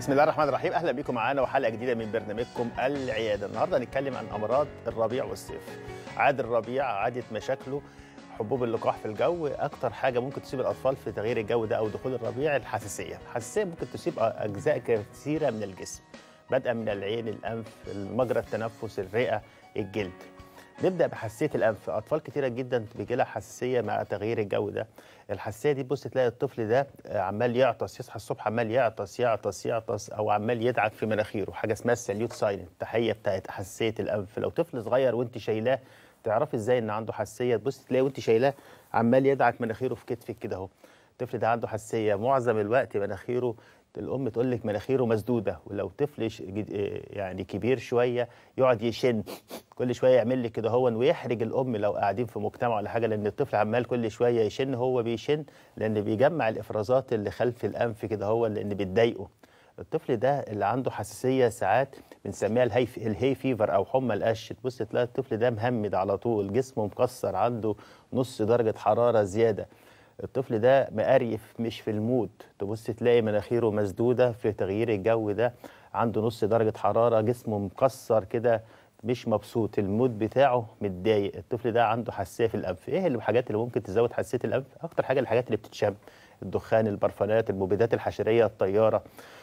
بسم الله الرحمن الرحيم اهلا بكم معانا وحلقه جديده من برنامجكم العياده النهارده هنتكلم عن امراض الربيع والصيف عاد الربيع عادت مشاكله حبوب اللقاح في الجو اكتر حاجه ممكن تصيب الاطفال في تغيير الجو ده او دخول الربيع الحساسيه الحساسيه ممكن تصيب اجزاء كثيره من الجسم بدءا من العين الانف المجرى التنفس الرئه الجلد نبدا بحساسيه الانف اطفال كتيره جدا بيجي لها حساسيه مع تغيير الجو ده الحساسيه دي بص تلاقي الطفل ده عمال يعطس يصحى الصبح عمال يعطس يعطس يعطس او عمال يدعك في مناخيره حاجه اسمها السليوت ساين التحيه بتاعت حساسيه الانف لو طفل صغير وانت شايلاه تعرفي ازاي ان عنده حساسيه تبص تلاقي وانت شايلاه عمال يدعك مناخيره في كتفك كده اهو الطفل ده عنده حساسيه معظم الوقت مناخيره الام تقول لك مناخيره مسدوده ولو طفل يعني كبير شويه يقعد يشن كل شويه يعمل لك كده هو ويحرج الام لو قاعدين في مجتمع ولا حاجه لان الطفل عمال كل شويه يشن هو بيشن لان بيجمع الافرازات اللي خلف الانف كده هو لان بتضايقه الطفل ده اللي عنده حساسيه ساعات بنسميها الهي الهي فيفر او حمى القش تبص تلاقي الطفل ده مهمد على طول جسمه مكسر عنده نص درجه حراره زياده الطفل ده مقريف مش في المود تبص تلاقي مناخيره مسدوده في تغيير الجو ده عنده نص درجه حراره جسمه مكسر كده مش مبسوط المود بتاعه متضايق الطفل ده عنده حساسيه في الانف ايه الحاجات اللي ممكن تزود حساسيه الانف اكتر حاجه الحاجات اللي بتتشم الدخان البرفانات المبيدات الحشريه الطياره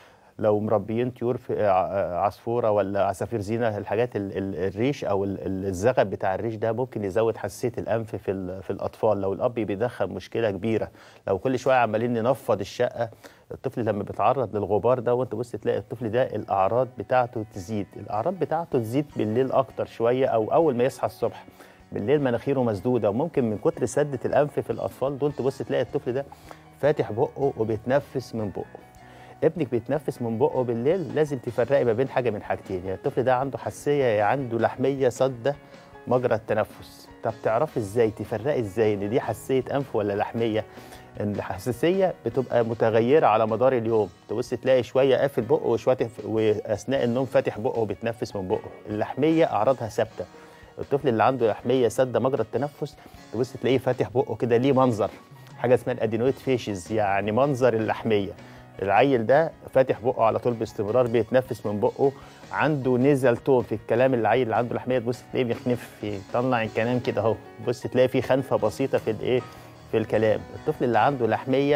لو مربيين طيور في عصفوره ولا عصافير زينه الحاجات الريش او الزغب بتاع الريش ده ممكن يزود حساسيه الانف في في الاطفال لو الاب بيدخل مشكله كبيره لو كل شويه عمالين ننفض الشقه الطفل لما بيتعرض للغبار ده وانت بص تلاقي الطفل ده الاعراض بتاعته تزيد الاعراض بتاعته تزيد بالليل اكتر شويه او اول ما يصحى الصبح بالليل مناخيره مسدوده وممكن من كتر سده الانف في الاطفال دول تبص تلاقي الطفل ده فاتح بقه وبيتنفس من بقه ابنك بيتنفس من بقه بالليل لازم تفرقي ما بين حاجه من حاجتين يعني الطفل ده عنده حساسيه يا عنده لحميه سده مجرى التنفس طب تعرفي ازاي تفرقي ازاي ان دي حساسيه انف ولا لحميه ان الحساسيه بتبقى متغيره على مدار اليوم تبص تلاقي شويه قافل بقه وشويه واثناء النوم فاتح بقه وبيتنفس من بقه اللحميه اعراضها ثابته الطفل اللي عنده لحميه سده مجرى التنفس تبص تلاقيه فاتح بقه كده ليه منظر حاجه اسمها الادينويد فيشز يعني منظر اللحميه العيل ده فاتح بقه على طول باستمرار بيتنفس من بقه عنده نزل تون في الكلام العيل اللي عنده لحميه تبص تلاقيه بيخنف يطلع الكلام كده اهو بص تلاقي في خنفه بسيطه في الايه في الكلام الطفل اللي عنده لحميه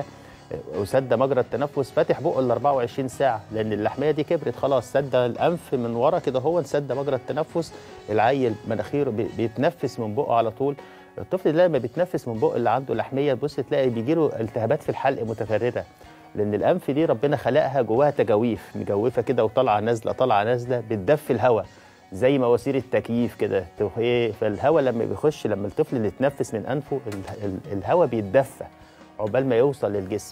وسد مجرى التنفس فاتح بقه ال 24 ساعه لان اللحميه دي كبرت خلاص سد الانف من ورا كده هو سد مجرى التنفس العيل مناخيره بيتنفس من بقه على طول الطفل ده لما بيتنفس من بقه اللي عنده لحميه تبص تلاقي بيجي له التهابات في الحلق متكرره لان الانف دي ربنا خلقها جواها تجاويف مجوفه كده وطالعه نازله طالعه نازله بتدفي الهواء زي مواسير التكييف كده فالهواء لما بيخش لما الطفل اللي يتنفس من انفه الهواء بيتدفى عقبال ما يوصل للجسم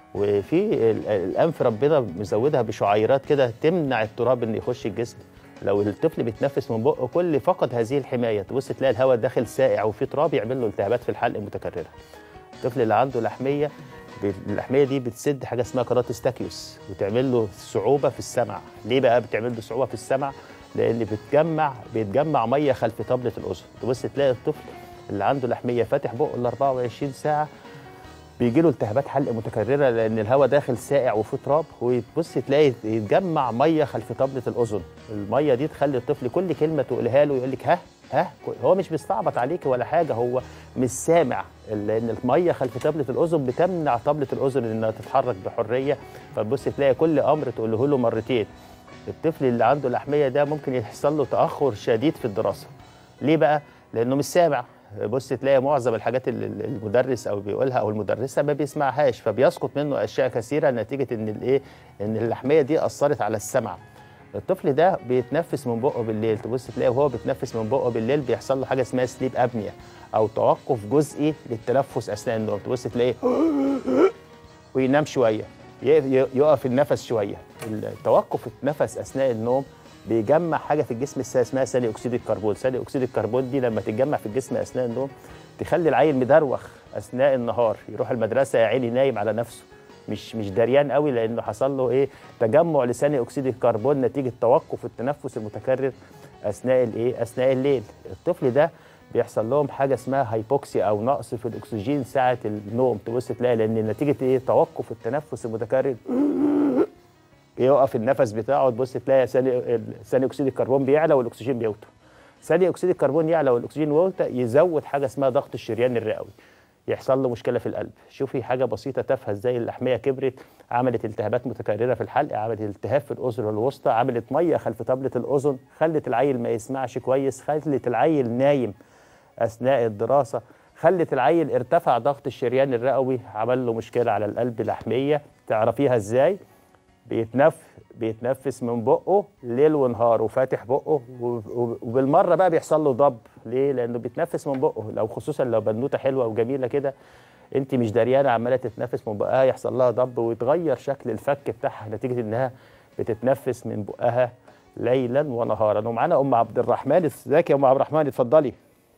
وفي الانف ربنا مزودها بشعيرات كده تمنع التراب انه يخش الجسم لو الطفل بيتنفس من بقه كل فقد هذه الحمايه تبص تلاقي الهواء داخل سائع وفي تراب يعمل له التهابات في الحلق متكرره الطفل اللي عنده لحميه اللحميه دي بتسد حاجه اسمها قناه ستاكيوس وتعمل له صعوبه في السمع ليه بقى بتعمل له صعوبه في السمع لان بتجمع بيتجمع ميه خلف طبله الاذن تبص تلاقي الطفل اللي عنده لحميه فاتح بقه ال 24 ساعه بيجي له التهابات حلق متكرره لان الهواء داخل سائع وفيه تراب وتبص تلاقي يتجمع ميه خلف طبله الاذن الميه دي تخلي الطفل كل كلمه تقولها له يقول لك ها ها هو مش بيستعبط عليك ولا حاجه هو مش سامع لان الميه خلف طبله الاذن بتمنع طبله الاذن انها تتحرك بحريه فتبص تلاقي كل امر تقوله له مرتين الطفل اللي عنده لحميه ده ممكن يحصل له تاخر شديد في الدراسه ليه بقى لانه مش سامع بص تلاقي معظم الحاجات اللي المدرس او بيقولها او المدرسه ما بيسمعهاش فبيسقط منه اشياء كثيره نتيجه ان الايه ان اللحميه دي اثرت على السمع الطفل ده بيتنفس من بقه بالليل تبص تلاقي وهو بيتنفس من بقه بالليل بيحصل له حاجه اسمها سليب ابنيا او توقف جزئي للتنفس اثناء النوم تبص تلاقيه وينام شويه يقف النفس شويه توقف النفس اثناء النوم بيجمع حاجه في الجسم اسمها ثاني اكسيد الكربون ثاني اكسيد الكربون دي لما تتجمع في الجسم اثناء النوم تخلي العيل مدروخ اثناء النهار يروح المدرسه يا عيني نايم على نفسه مش مش دريان قوي لانه حصل له ايه تجمع لثاني اكسيد الكربون نتيجه توقف التنفس المتكرر اثناء الايه اثناء الليل الطفل ده بيحصل لهم حاجه اسمها هايبوكسيا او نقص في الاكسجين ساعه النوم تبص تلاقي لان نتيجه ايه توقف التنفس المتكرر يقف النفس بتاعه تبص تلاقي ثاني ثاني اكسيد الكربون بيعلى والاكسجين بيوطى ثاني اكسيد الكربون يعلى والاكسجين يوطى يزود حاجه اسمها ضغط الشريان الرئوي يحصل له مشكله في القلب شوفي حاجه بسيطه تافهه ازاي اللحميه كبرت عملت التهابات متكرره في الحلق عملت التهاب في الاذن الوسطى عملت ميه خلف طبله الاذن خلت العيل ما يسمعش كويس خلت العيل نايم اثناء الدراسه خلت العيل ارتفع ضغط الشريان الرئوي عمل له مشكله على القلب لحميه تعرفيها ازاي بيتنف بيتنفس من بقه ليل ونهار وفاتح بقه وبالمره بقى بيحصل له ضب ليه لانه بيتنفس من بقه لو خصوصا لو بنوته حلوه وجميله كده انت مش دريانه عماله تتنفس من بقها يحصل لها ضب ويتغير شكل الفك بتاعها نتيجه انها بتتنفس من بقها ليلا ونهارا ومعانا ام عبد الرحمن ازيك يا ام عبد الرحمن اتفضلي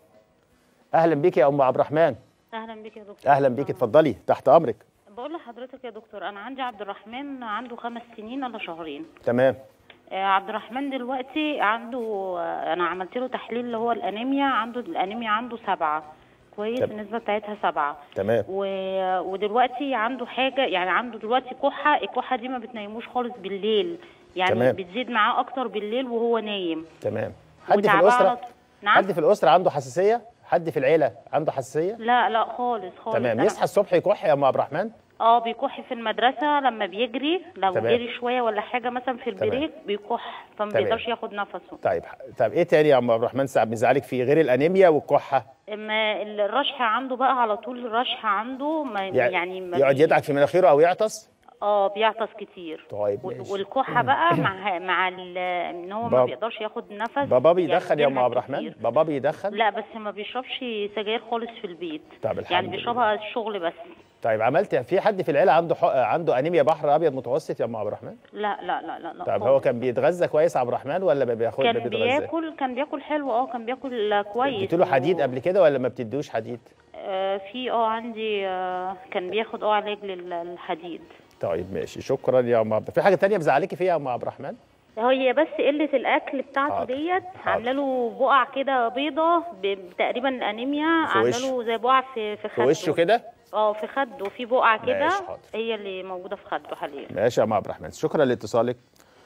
اهلا بيك يا ام عبد الرحمن اهلا بيك يا دكتور اهلا بيك اتفضلي تحت امرك بقول لحضرتك يا دكتور انا عندي عبد الرحمن عنده خمس سنين ولا شهرين تمام آه عبد الرحمن دلوقتي عنده آه انا عملت له تحليل اللي هو الانيميا عنده الانيميا عنده سبعة كويس تمام. النسبه بتاعتها سبعة تمام و... ودلوقتي عنده حاجه يعني عنده دلوقتي كحه الكحه دي ما بتنيموش خالص بالليل يعني تمام. بتزيد معاه اكتر بالليل وهو نايم تمام حد في وتعبان على الاسره طول. نعم حد في الاسره عنده حساسيه حد في العيله عنده حساسيه لا لا خالص خالص تمام أنا- يصحى الصبح يكح يا ام عبد الرحمن اه بيكح في المدرسة لما بيجري لو تمام. جري شوية ولا حاجة مثلا في تمام. البريك بيكح فما تمام. بيقدرش ياخد نفسه طيب طب ايه تاني يا ام عبد الرحمن ساعة بيزعلك فيه غير الانيميا والكحه اما الرشح عنده بقى على طول الرشح عنده ما يعني ما يقعد بي- يدعك في مناخيره او يعطس اه بيعطس كتير طيب و- ماشي. والكحة بقى مع مع ال- ان هو ما باب- بيقدرش ياخد نفس بابا بيدخن يا ام بينهك عبد الرحمن كتير. بابا بيدخن لا بس ما بيشربش سجاير خالص في البيت طب الحمد يعني لله. بيشربها الشغل بس طيب عملت في حد في العيله عنده حق... عنده انيميا بحر ابيض متوسط يا ام عبد الرحمن لا لا لا لا, لا طيب خالص. هو كان بيتغذى كويس عبد الرحمن ولا ما بياخد ما كان بيتغذى بياكل كان بياكل حلو اه كان بياكل كويس اديت له حديد و- قبل كده ولا ما بتديهوش حديد آه، في اه عندي آه، كان بياخد اه علاج للحديد طيب ماشي شكرا يا ام عبد في حاجه تانية مزعلك فيها يا ام عبد الرحمن هي بس قلة الأكل بتاعته حاضر، ديت حاضر. عاملة له بقع كده بيضة ب- تقريبا الأنيميا في عاملة وشه. له زي بقع في في في خده وشه كده اه في خده في بقعة كده ماشي، حاضر. هي اللي موجودة في خده حاليا ماشي يا ام عبد الرحمن شكرا لاتصالك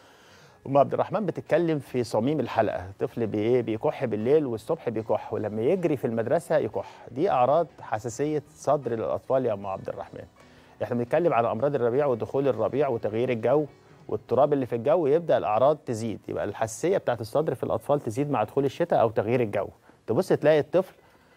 ام عبد الرحمن بتتكلم في صميم الحلقه طفل بايه بيكح بالليل والصبح بيكح ولما يجري في المدرسه يكح دي اعراض حساسيه صدر للاطفال يا ام عبد الرحمن احنا بنتكلم على امراض الربيع ودخول الربيع وتغيير الجو والتراب اللي في الجو يبدا الاعراض تزيد يبقى الحساسيه بتاعت الصدر في الاطفال تزيد مع دخول الشتاء او تغيير الجو تبص تلاقي الطفل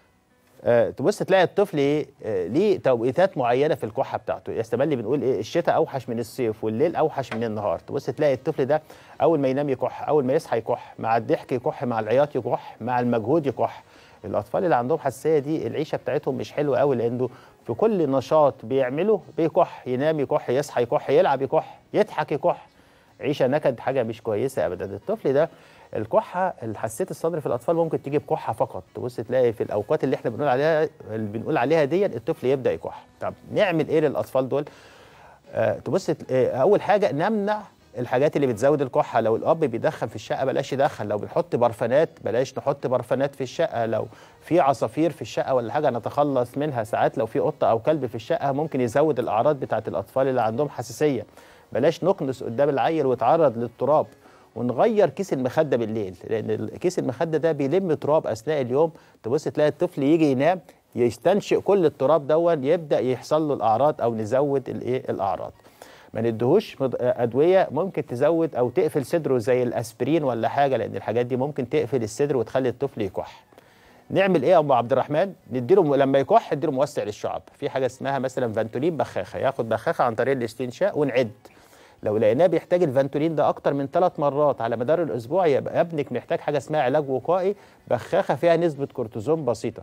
آه، تبص تلاقي الطفل ايه آه، ليه توقيتات معينه في الكحه بتاعته يستمل بنقول ايه الشتاء اوحش من الصيف والليل اوحش من النهار تبص تلاقي الطفل ده اول ما ينام يكح اول ما يصحى يكح مع الضحك يكح مع العياط يكح مع المجهود يكح الاطفال اللي عندهم حساسيه دي العيشه بتاعتهم مش حلوه قوي لانه في كل نشاط بيعمله بيكح ينام يكح يصحى يكح يلعب يكح يضحك يكح عيشه نكد حاجه مش كويسه ابدا الطفل ده الكحه حساسيه الصدر في الاطفال ممكن تيجي بكحه فقط تبص تلاقي في الاوقات اللي احنا بنقول عليها اللي بنقول عليها دي الطفل يبدا يكح طب نعمل ايه للاطفال دول آه تبص ت- آه اول حاجه نمنع الحاجات اللي بتزود الكحه لو الاب بيدخن في الشقه بلاش يدخن لو بنحط برفانات بلاش نحط برفانات في الشقه لو في عصافير في الشقه ولا حاجه نتخلص منها ساعات لو في قطه او كلب في الشقه ممكن يزود الاعراض بتاعت الاطفال اللي عندهم حساسيه بلاش نكنس قدام العيل ويتعرض للتراب ونغير كيس المخده بالليل لان ال- كيس المخده ده بيلم تراب اثناء اليوم تبص تلاقي الطفل يجي ينام يستنشق كل التراب دون يبدا يحصل له الاعراض او نزود الايه الاعراض ما ندهوش مض- ادويه ممكن تزود او تقفل صدره زي الاسبرين ولا حاجه لان الحاجات دي ممكن تقفل الصدر وتخلي الطفل يكح نعمل ايه يا ابو عبد الرحمن نديله م- لما يكح نديله موسع للشعب في حاجه اسمها مثلا فانتولين بخاخه ياخد بخاخه عن طريق الاستنشاق ونعد لو لقيناه بيحتاج الفانتولين ده اكتر من ثلاث مرات على مدار الاسبوع يبقى ابنك محتاج حاجه اسمها علاج وقائي بخاخه فيها نسبه كورتيزون بسيطه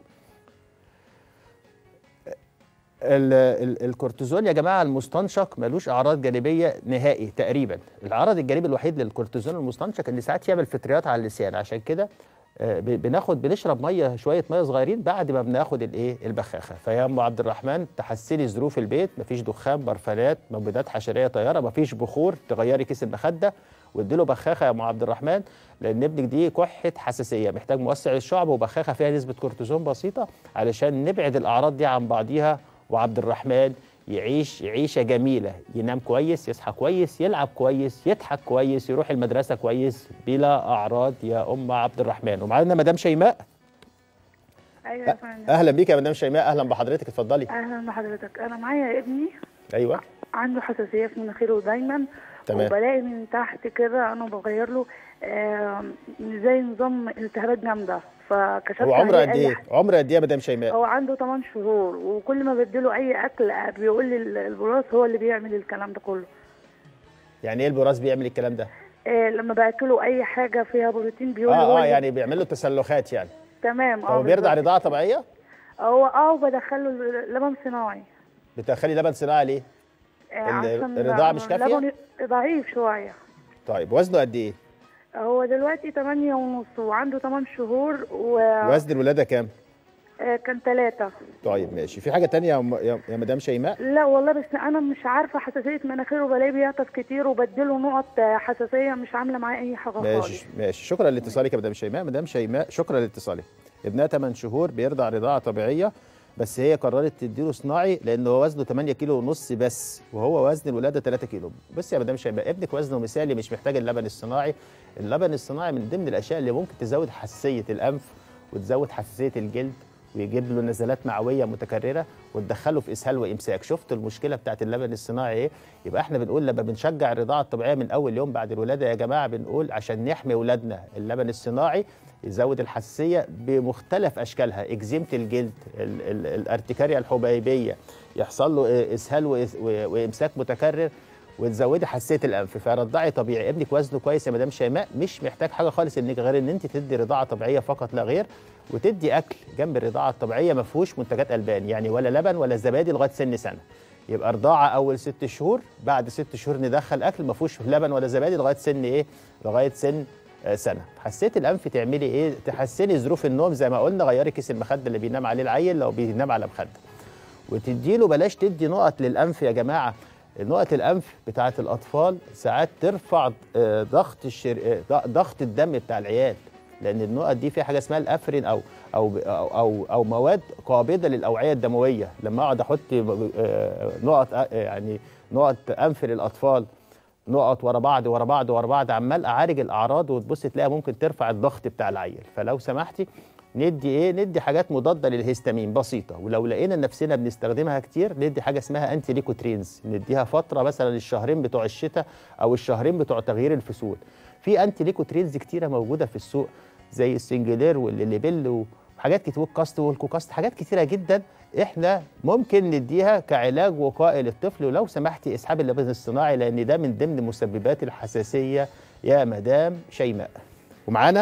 ال- ال- الكورتيزون يا جماعه المستنشق ملوش اعراض جانبيه نهائي تقريبا العرض الجانبي الوحيد للكورتيزون المستنشق اللي ساعات يعمل فطريات على اللسان عشان كده آه، ب- بناخد بنشرب ميه شويه ميه صغيرين بعد ما بناخد الايه البخاخه فيا ام عبد الرحمن تحسني ظروف البيت مفيش دخان برفانات مبيدات حشريه طياره مفيش بخور تغيري كيس المخده واديله بخاخه يا ام عبد الرحمن لان ابنك دي كحه حساسيه محتاج موسع للشعب وبخاخه فيها نسبه كورتيزون بسيطه علشان نبعد الاعراض دي عن بعضيها وعبد الرحمن يعيش عيشه جميله ينام كويس يصحى كويس يلعب كويس يضحك كويس يروح المدرسه كويس بلا اعراض يا ام عبد الرحمن ومعانا مدام شيماء ايوه يا فندم اهلا بيك يا مدام شيماء اهلا بحضرتك اتفضلي اهلا بحضرتك انا معايا ابني ايوه عنده حساسيه في مناخيره دايما تمام. وبلاقي من تحت كده انا بغير له آه زي نظام التهابات جامده فكشفت هو عمره عليه قد أي ايه ح- عمره قد ايه يا مدام شيماء هو عنده 8 شهور وكل ما بديله اي اكل آه، بيقول لي ال- البراس هو اللي بيعمل الكلام ده كله يعني ايه البراز بيعمل الكلام ده آه لما باكله اي حاجه فيها بروتين بيقول لي هو اه اه اللي- يعني بيعمل له تسلخات يعني تمام اه هو بيرضع بالظبط. رضاعه طبيعيه هو اه وبدخله لبن صناعي بتدخلي لبن صناعي ليه آه، ال- عشان الرضاعة مش كافية؟ لبنه ضعيف شويه طيب وزنه قد ايه هو دلوقتي 8 ونص وعنده 8 شهور وزن الولاده كام وكان ثلاثة طيب ماشي في حاجه تانية يا م- يا يا مدام شيماء لا والله بس أنا مش عارفة حساسية مناخيره بلاقيه بيعطس كتير وبديله نقط حساسية مش عاملة معاه أي حاجة خالص ماشي ماشي شكرا لاتصالك يا مدام شيماء مدام شيماء شكرا لاتصالك ابنها 8 شهور بيرضع رضاعه طبيعيه بس هي قررت تديله صناعي لان هو وزنه 8 كيلو ونص بس وهو وزن الولاده 3 كيلو بص يا مدام شيماء ابنك وزنه مثالي مش محتاج اللبن الصناعي اللبن الصناعي من ضمن الاشياء اللي ممكن تزود حساسيه الانف وتزود حساسيه الجلد ويجيب له نزلات معويه متكرره وتدخله في اسهال وامساك شفت المشكله بتاعت اللبن الصناعي ايه يبقى احنا بنقول لما بنشجع الرضاعه الطبيعيه من اول يوم بعد الولاده يا جماعه بنقول عشان نحمي اولادنا اللبن الصناعي يزود الحساسيه بمختلف اشكالها اكزيمه الجلد ال- ال- الارتكاريا الحبيبيه يحصل له اسهال وإس- و- وامساك متكرر وتزودي حساسيه الانف فرضعي طبيعي ابنك وزنه كويس يا مدام شيماء مش محتاج حاجه خالص انك غير ان انت تدي رضاعه طبيعيه فقط لا غير وتدي اكل جنب الرضاعه الطبيعيه ما فيهوش منتجات البان يعني ولا لبن ولا زبادي لغايه سن سنه يبقى رضاعه اول ست شهور بعد ست شهور ندخل اكل ما فيهوش لبن ولا زبادي لغايه سن ايه لغايه سن آه، سنه حسيت الانف تعملي ايه تحسني ظروف النوم زي ما قلنا غيري كيس المخده اللي بينام عليه العيل لو بينام على مخده وتديله بلاش تدي نقط للانف يا جماعه نقط الانف بتاعه الاطفال ساعات ترفع آه، ضغط الشر... آه، ض- ضغط الدم بتاع العيال لان النقط دي فيها حاجه اسمها الافرين او او او او, أو مواد قابضه للاوعيه الدمويه لما اقعد احط آه، نقط آه، يعني نقط انف للاطفال نقط ورا بعض ورا بعض ورا بعض عمال اعالج الاعراض وتبص تلاقيها ممكن ترفع الضغط بتاع العيل فلو سمحتي ندي ايه ندي حاجات مضاده للهستامين بسيطه ولو لقينا نفسنا بنستخدمها كتير ندي حاجه اسمها انتي ليكوترينز نديها فتره مثلا الشهرين بتوع الشتاء او الشهرين بتوع تغيير الفصول في انتي ليكوترينز كتيره موجوده في السوق زي السنجلير والليبيل وحاجات كتير والكاست والكوكاست حاجات كتيره جدا احنا ممكن نديها كعلاج وقائي للطفل ولو سمحتي اسحاب اللبن الصناعي لان ده من ضمن مسببات الحساسيه يا مدام شيماء ومعانا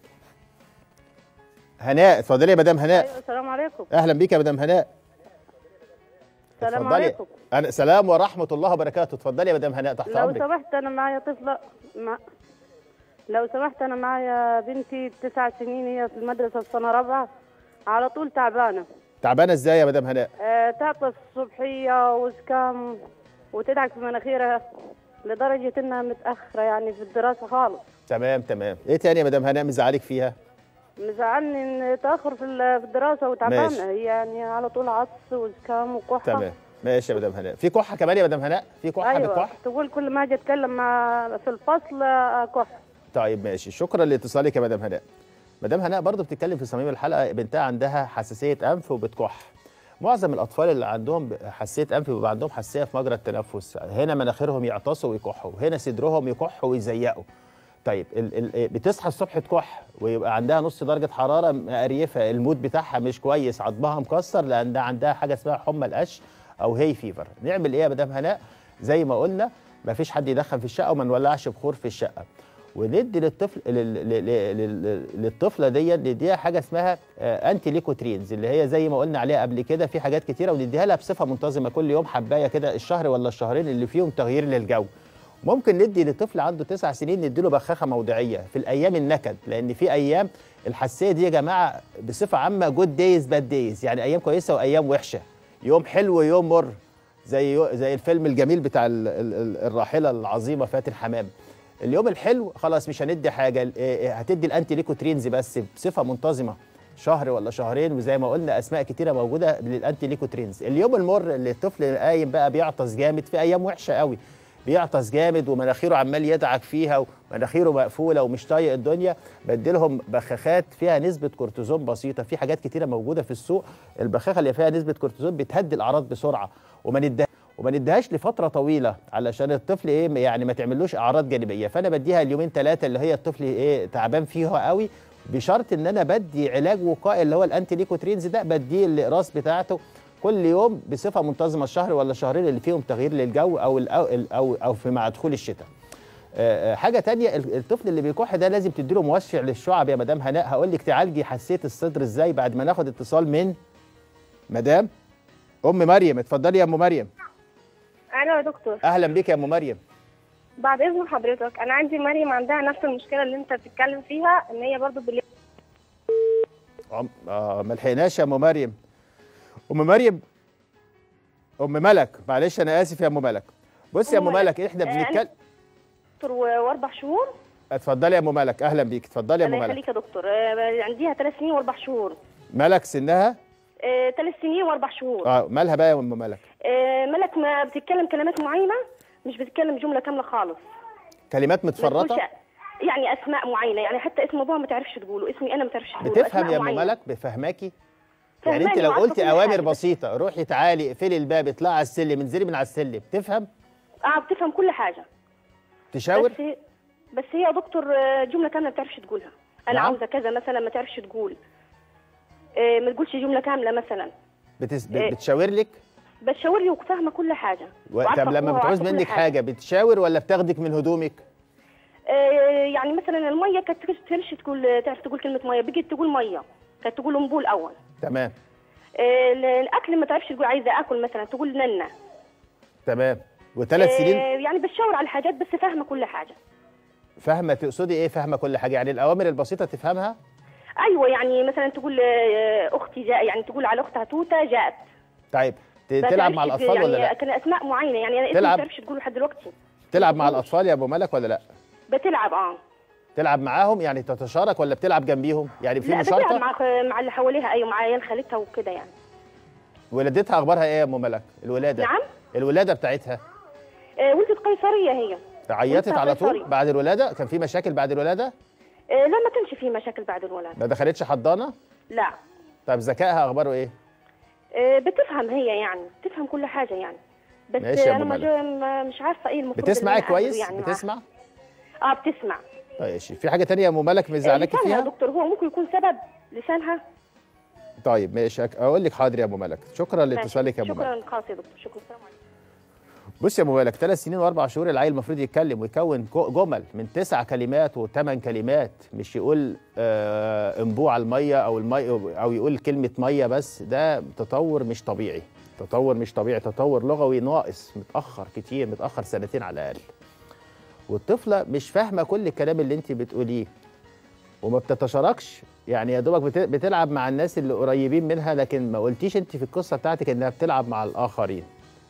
هناء اتفضلي يا مدام هناء ايوه السلام عليكم اهلا بيك يا مدام هناء السلام اتفضلي. عليكم أنا سلام ورحمه الله وبركاته اتفضلي يا مدام هناء تحت لو امرك سمحت انا معايا طفله مع... لو سمحت انا معايا بنتي تسع سنين هي في المدرسه في سنه رابعه على طول تعبانه تعبانه ازاي يا مدام هناء أه تعطس الصبحيه وزكام وتدعك في مناخيرها لدرجه انها متاخره يعني في الدراسه خالص تمام تمام ايه تاني يا مدام هناء مزعلك فيها مزعلني ان تاخر في ال- في الدراسه وتعبانه ماشي. هي يعني على طول عطس وزكام وكحه تمام ماشي يا مدام هناء في كحه كمان يا مدام هناء في كحه ايوه بتكح تقول كل ما اجي اتكلم مع في الفصل آه، كح طيب ماشي شكرا لاتصالك يا مدام هناء مدام هناء برضو بتتكلم في صميم الحلقه بنتها عندها حساسيه انف وبتكح معظم الاطفال اللي عندهم حساسيه انف بيبقى عندهم حساسيه في مجرى التنفس هنا مناخيرهم يعطسوا ويكحوا هنا صدرهم يكحوا ويزيقوا طيب ال ال بتصحى الصبح تكح ويبقى عندها نص درجه حراره مقريفه المود بتاعها مش كويس عظمها مكسر لان ده عندها حاجه اسمها حمى القش او هي فيفر نعمل ايه يا مدام هناء زي ما قلنا ما فيش حد يدخن في الشقه وما نولعش بخور في الشقه وندي للطفل لل- لل- لل- للطفله دي نديها حاجه اسمها آه، انتي ليكوترينز اللي هي زي ما قلنا عليها قبل كده في حاجات كتيره ونديها لها بصفه منتظمه كل يوم حبايه كده الشهر ولا الشهرين اللي فيهم تغيير للجو ممكن ندي لطفل عنده تسع سنين نديله بخاخه موضعيه في الايام النكد لان في ايام الحساسيه دي يا جماعه بصفه عامه جود دايز باد دايز يعني ايام كويسه وايام وحشه يوم حلو ويوم مر زي زي الفيلم الجميل بتاع ال- ال- ال- الراحله العظيمه فاتن حمام اليوم الحلو خلاص مش هندي حاجه ال- إيه- إيه، هتدي الانتي ليكوترينز بس بصفه منتظمه شهر ولا شهرين وزي ما قلنا اسماء كتيره موجوده للانتي ليكوترينز اليوم المر اللي الطفل قايم بقى بيعطس جامد في ايام وحشه قوي بيعطس جامد ومناخيره عمال يدعك فيها ومناخيره مقفوله ومش طايق الدنيا بديلهم بخاخات فيها نسبه كورتيزون بسيطه في حاجات كتيره موجوده في السوق البخاخه اللي فيها نسبه كورتيزون بتهدي الاعراض بسرعه وما نديها وما نديهاش لفتره طويله علشان الطفل ايه يعني ما تعملوش اعراض جانبيه فانا بديها اليومين ثلاثه اللي هي الطفل ايه تعبان فيها قوي بشرط ان انا بدي علاج وقائي اللي هو الانتي ليكوترينز ده بديه الاقراص بتاعته كل يوم بصفه منتظمه الشهر ولا شهرين اللي فيهم تغيير للجو او ال او ال او, أو في مع دخول الشتاء. آه، آه، حاجه تانية ال- الطفل اللي بيكح ده لازم تديله موسع للشعب يا مدام هناء هقول لك تعالجي حساسيه الصدر ازاي بعد ما ناخد اتصال من مدام ام مريم اتفضلي يا ام مريم الو يا دكتور اهلا بك يا ام مريم بعد اذن حضرتك انا عندي مريم عندها نفس المشكله اللي انت بتتكلم فيها ان هي برضو بالليل عم... آه ما لحقناش يا ام مريم ام مريم ام ملك معلش انا اسف يا ام ملك بصي يا ام أم ملك. ملك احنا آه، بنتكلم دكتور و- واربع شهور اتفضلي يا ام ملك اهلا بيك اتفضلي يا ام الله ملك يخليك يا دكتور آه، عندها ثلاث سنين واربع شهور ملك سنها ثلاث سنين واربع شهور اه مالها بقى يا ام ملك آه، ملك ما بتتكلم كلمات معينه مش بتتكلم جمله كامله خالص كلمات ما متفرطه تقولش- يعني اسماء معينه يعني حتى اسم بابا ما تعرفش تقوله اسمي انا ما تعرفش تقوله بتفهم أسماء يا ام معينة. ملك بفهماكي يعني انت فهماني لو وعارفة قلتي كل اوامر حاجة. بسيطه روحي تعالي اقفلي الباب اطلعي على السلم انزلي من على السلم تفهم اه بتفهم كل حاجه تشاور بس بس هي يا دكتور آه، جمله كامله ما بتعرفش تقولها انا نعم. عاوزه كذا مثلا ما تعرفش تقول آه، ما تقولش جمله كامله مثلا بتس... إيه. بتشاور لك بتشاور لي وفاهمه كل حاجه و... وعارفة طب لما أخوها بتعوز وعارفة كل منك حاجه بتشاور ولا بتاخدك من هدومك آه، يعني مثلا الميه كانت ترش تقول تعرف تقول كلمه ميه بقيت تقول ميه كانت تقول امبول اول تمام آه، الاكل ما تعرفش تقول عايزه اكل مثلا تقول ننه تمام وثلاث آه، سنين يعني بتشاور على الحاجات بس فاهمه كل حاجه فاهمه تقصدي ايه فاهمه كل حاجه يعني الاوامر البسيطه تفهمها ايوه يعني مثلا تقول آه، اختي جاء يعني تقول على اختها توته جاءت طيب ت- ما تلعب مع تعرفش الاطفال يعني ولا لا كان اسماء معينه يعني انا اسمي تلعب؟ ما تعرفش تقول لحد دلوقتي تلعب مع الاطفال يا ابو ملك ولا لا بتلعب اه تلعب معاهم يعني تتشارك ولا بتلعب جنبيهم يعني في لا بتلعب مشاركه مع مع اللي حواليها ايوه مع عيال خالتها وكده يعني ولادتها اخبارها ايه يا ام ملك الولاده نعم الولاده بتاعتها آه، ولدت قيصريه هي عيطت ولدتها على طول قيصري. بعد الولاده كان في مشاكل بعد الولاده آه، لا ما كانش فيه مشاكل بعد الولاده ما دخلتش حضانه لا طب ذكائها اخباره ايه آه، بتفهم هي يعني بتفهم كل حاجه يعني بس ماشي يا انا أم ما ملك. جا- ما- مش عارفه ايه المفروض بتسمعي اللي أنا أعمله كويس يعني معاها. بتسمع اه بتسمع طيب ماشي في حاجه تانية يا ام ملك آه، مزعلاكي لسانها يا فيها دكتور هو ممكن يكون سبب لسانها طيب ماشي أك- اقول لك حاضر يا ام ملك شكرا لاتصالك يا ام ملك شكرا خالص يا دكتور شكرا السلام عليكم بص يا ابو مالك ثلاث سنين واربع شهور العيل المفروض يتكلم ويكون جو- جمل من تسع كلمات وثمان كلمات مش يقول آه انبوع الميه او المي او يقول كلمه ميه بس ده تطور مش طبيعي تطور مش طبيعي تطور لغوي ناقص متاخر كتير متاخر سنتين على الاقل والطفله مش فاهمه كل الكلام اللي انت بتقوليه وما بتتشاركش يعني يا دوبك بت- بتلعب مع الناس اللي قريبين منها لكن ما قلتيش انت في القصه بتاعتك انها بتلعب مع الاخرين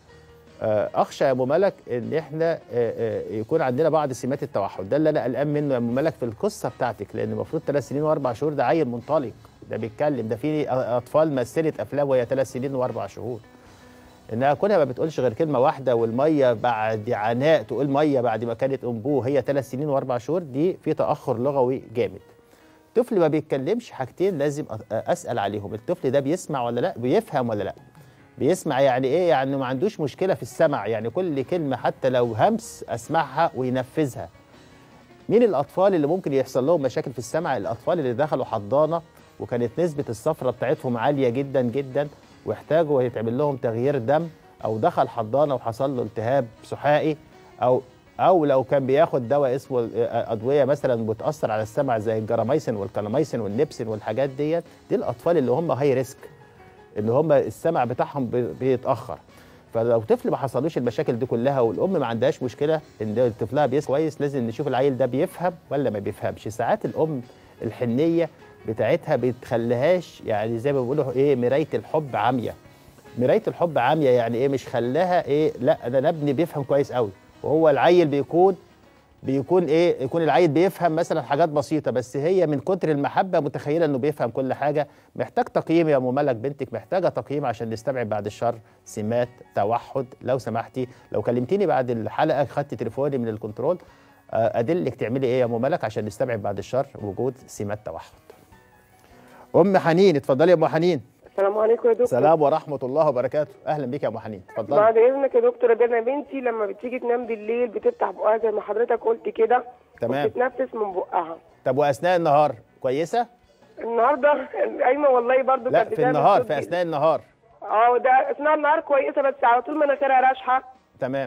آه، اخشى يا ابو ملك ان احنا آه، آه، يكون عندنا بعض سمات التوحد ده اللي انا قلقان منه يا ابو ملك في القصه بتاعتك لان المفروض ثلاث سنين واربع شهور ده عيل منطلق ده بيتكلم ده في اطفال مثلت افلام وهي ثلاث سنين واربع شهور انها كونها ما بتقولش غير كلمه واحده والميه بعد عناء تقول ميه بعد ما كانت انبوه هي ثلاث سنين واربع شهور دي في تاخر لغوي جامد طفل ما بيتكلمش حاجتين لازم أ- اسال عليهم الطفل ده بيسمع ولا لا بيفهم ولا لا بيسمع يعني ايه يعني ما عندوش مشكله في السمع يعني كل كلمه حتى لو همس اسمعها وينفذها مين الاطفال اللي ممكن يحصل لهم مشاكل في السمع الاطفال اللي دخلوا حضانه وكانت نسبه الصفرة بتاعتهم عاليه جدا جدا واحتاجوا يتعمل لهم تغيير دم او دخل حضانه وحصل له التهاب سحائي او او لو كان بياخد دواء اسمه ادويه مثلا بتاثر على السمع زي الجراميسين والكلاميسين والنبسين والحاجات ديت دي الاطفال اللي هم هاي ريسك ان هم السمع بتاعهم بي- بيتاخر فلو طفل ما حصلوش المشاكل دي كلها والام ما عندهاش مشكله ان طفلها بيسمع كويس لازم نشوف العيل ده بيفهم ولا ما بيفهمش ساعات الام الحنيه بتاعتها بتخليهاش يعني زي ما بيقولوا ايه مرايه الحب عاميه مرايه الحب عاميه يعني ايه مش خلاها ايه لا ده انا ابني بيفهم كويس قوي وهو العيل بيكون بيكون ايه يكون العيل بيفهم مثلا حاجات بسيطه بس هي من كتر المحبه متخيله انه بيفهم كل حاجه محتاج تقييم يا ام ملك بنتك محتاجه تقييم عشان نستبعد بعد الشر سمات توحد لو سمحتي لو كلمتيني بعد الحلقه خدت تليفوني من الكنترول آه، ادلك تعملي ايه يا ام ملك عشان نستبعد بعد الشر وجود سمات توحد ام حنين اتفضلي يا ام حنين السلام عليكم يا دكتور سلام ورحمه الله وبركاته اهلا بك يا ام حنين اتفضلي بعد اذنك يا دكتور ده انا بنتي لما بتيجي تنام بالليل بتفتح بقها زي ما حضرتك قلت كده تمام. وبتتنفس من بقها طب واثناء النهار كويسه النهارده ايمه والله برضو لا كانت في بتعمل النهار صوت في اثناء النهار اه ده اثناء النهار كويسه بس على طول مناخيرها راشحه تمام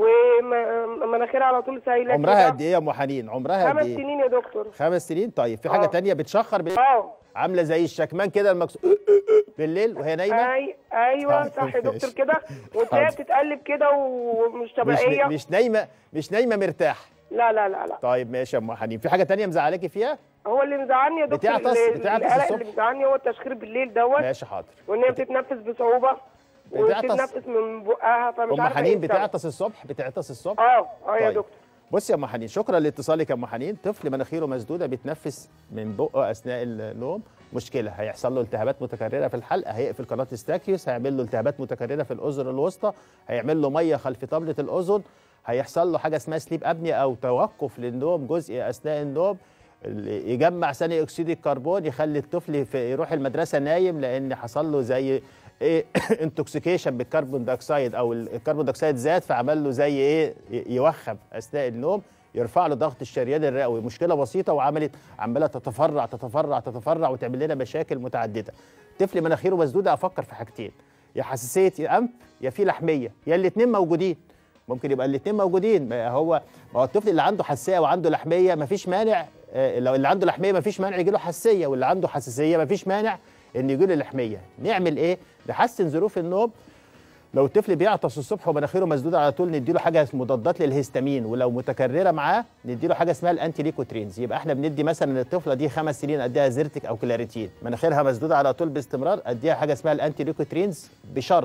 ومناخيرها على طول سايله عمرها كده. قد ايه يا ام حنين عمرها قد خمس ايه سنين يا دكتور خمس سنين طيب في حاجه آه. تانية بتشخر بال... اه عامله زي الشكمان كده المكسور بالليل وهي نايمه اي ايوه طيب، صح يا دكتور ماشي. كده وتلاقيها حاضر. بتتقلب كده ومش مش طبيعيه مش نايمه مش نايمه مرتاح لا لا لا لا طيب ماشي يا ام حنين في حاجه تانية مزعلاكي فيها هو اللي مزعلني يا دكتور بتعطس- ال- بتعطس القلق الصبح؟ اللي مزعلني هو التشخير بالليل دوت ماشي حاضر وان هي بتتنفس بصعوبه بتعطس؟ وبتتنفس من بقها فمش ام عارفه حنين إيه السبب. بتعطس الصبح بتعطس الصبح اه اه يا طيب. دكتور بصي يا ام حنين شكرا لاتصالك يا ام حنين طفل مناخيره مسدوده بيتنفس من بقه اثناء النوم مشكله هيحصل له التهابات متكرره في الحلق هيقفل قناه ستاكيوس هيعمل له التهابات متكرره في الاذن الوسطى هيعمل له ميه خلف طبله الاذن هيحصل له حاجه اسمها سليب ابنيا او توقف للنوم جزئي اثناء النوم اللي يجمع ثاني اكسيد الكربون يخلي الطفل في يروح المدرسه نايم لان حصل له زي ايه انتوكسيكيشن بالكربون دايوكسيد او الكربون دايوكسيد زاد فعمل له زي ايه ي- يوخم اثناء النوم يرفع له ضغط الشريان الرئوي مشكله بسيطه وعملت عماله تتفرع تتفرع تتفرع وتعمل لنا مشاكل متعدده طفل مناخيره مسدوده افكر في حاجتين يا حساسيه يا انف يا في لحميه يا الاثنين موجودين ممكن يبقى الاثنين موجودين ما هو ما هو الطفل اللي عنده حساسيه وعنده لحميه ما فيش مانع آه، لو اللي عنده لحميه ما فيش مانع يجي له حساسيه واللي عنده حساسيه ما فيش مانع ان يجي له لحميه نعمل ايه نحسن ظروف النوم لو الطفل بيعطس الصبح ومناخيره مسدوده على طول نديله حاجه مضادات للهستامين ولو متكرره معاه نديله حاجه اسمها الانتي ليكوترينز يبقى احنا بندي مثلا الطفله دي خمس سنين اديها زيرتك او كلاريتين مناخيرها مسدوده على طول باستمرار اديها حاجه اسمها الانتي ليكوترينز بشرط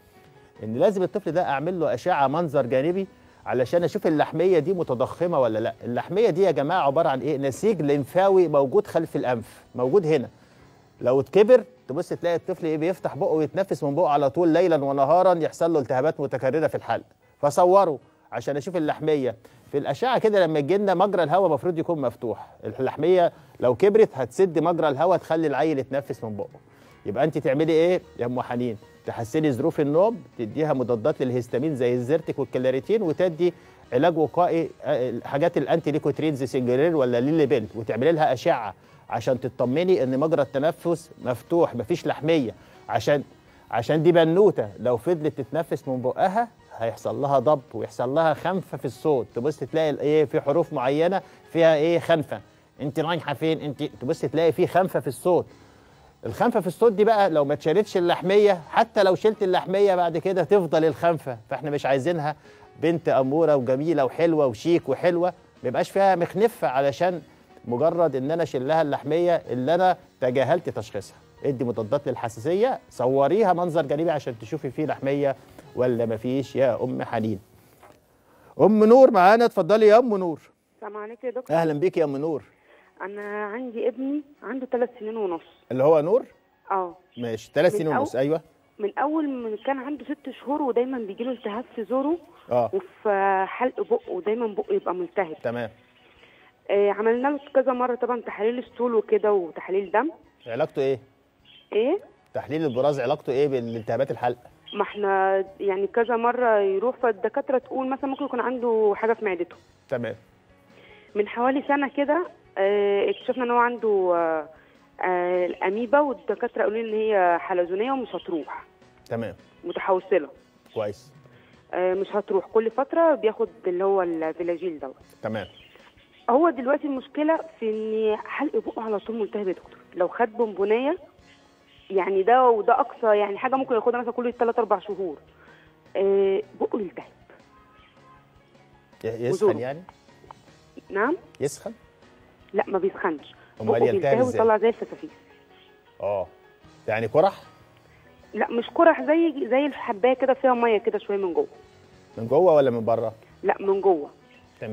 ان لازم الطفل ده اعمل له اشعه منظر جانبي علشان اشوف اللحميه دي متضخمه ولا لا اللحميه دي يا جماعه عباره عن ايه نسيج لمفاوي موجود خلف الانف موجود هنا لو اتكبر تبص تلاقي الطفل ايه بيفتح بقه ويتنفس من بقه على طول ليلا ونهارا يحصل له التهابات متكرره في الحلق فصوروا عشان اشوف اللحميه في الاشعه كده لما يجي لنا مجرى الهواء المفروض يكون مفتوح اللحميه لو كبرت هتسد مجرى الهواء تخلي العيل يتنفس من بقه يبقى انت تعملي ايه يا ام حنين تحسني ظروف النوم تديها مضادات للهستامين زي الزرتك والكلاريتين وتدي علاج وقائي آه، حاجات الانتي ليكوترينز سنجلير ولا ليليبنت وتعملي لها اشعه عشان تطمني ان مجرى التنفس مفتوح مفيش لحميه عشان عشان دي بنوته لو فضلت تتنفس من بقها هيحصل لها ضب ويحصل لها خنفه في الصوت تبص تلاقي ايه في حروف معينه فيها ايه خنفه انت رايحه فين انت تبص تلاقي في خنفه في الصوت الخنفه في الصوت دي بقى لو ما اتشالتش اللحميه حتى لو شلت اللحميه بعد كده تفضل الخنفه فاحنا مش عايزينها بنت اموره وجميله وحلوه وشيك وحلوه ما يبقاش فيها مخنفه علشان مجرد ان انا اشيل لها اللحميه اللي انا تجاهلت تشخيصها ادي مضادات للحساسيه صوريها منظر جانبي عشان تشوفي فيه لحميه ولا مفيش يا ام حنين ام نور معانا اتفضلي يا ام نور السلام عليكم يا دكتور اهلا بيك يا ام نور انا عندي ابني عنده ثلاث سنين ونص اللي هو نور اه ماشي ثلاث من سنين ونص أول- ايوه من اول ما كان عنده ست شهور ودايما بيجيله التهاب في زوره اه وفي حلق بقه ودايما بقه يبقى ملتهب تمام آه عملنا له كذا مره طبعا تحاليل الستول وكده وتحاليل دم علاقته ايه ايه تحليل البراز علاقته ايه بالالتهابات الحلق ما احنا يعني كذا مره يروح فالدكاتره تقول مثلا ممكن يكون عنده حاجه في معدته تمام من حوالي سنه كده آه اكتشفنا ان هو عنده آه آه الاميبا والدكاتره قالوا لي ان هي حلزونيه ومش هتروح تمام متحوصله كويس آه، مش هتروح كل فترة بياخد اللي هو الفيلاجيل دوت تمام هو دلوقتي المشكلة في ان حلق بقه على طول ملتهب يا دكتور لو خد بونبونية يعني ده وده اقصى يعني حاجة ممكن ياخدها مثلا كل 3 4 شهور آه، بقه يلتهب ي- يسخن وزوره. يعني نعم يسخن لا ما بيسخنش أمال بقه يلتهب بيلتهب إزاي؟ ويطلع زي الفسافيس اه يعني قرح لا مش قرح زي زي الحبايه كده فيها ميه كده شويه من جوه من جوه ولا من بره لا من جوه تمام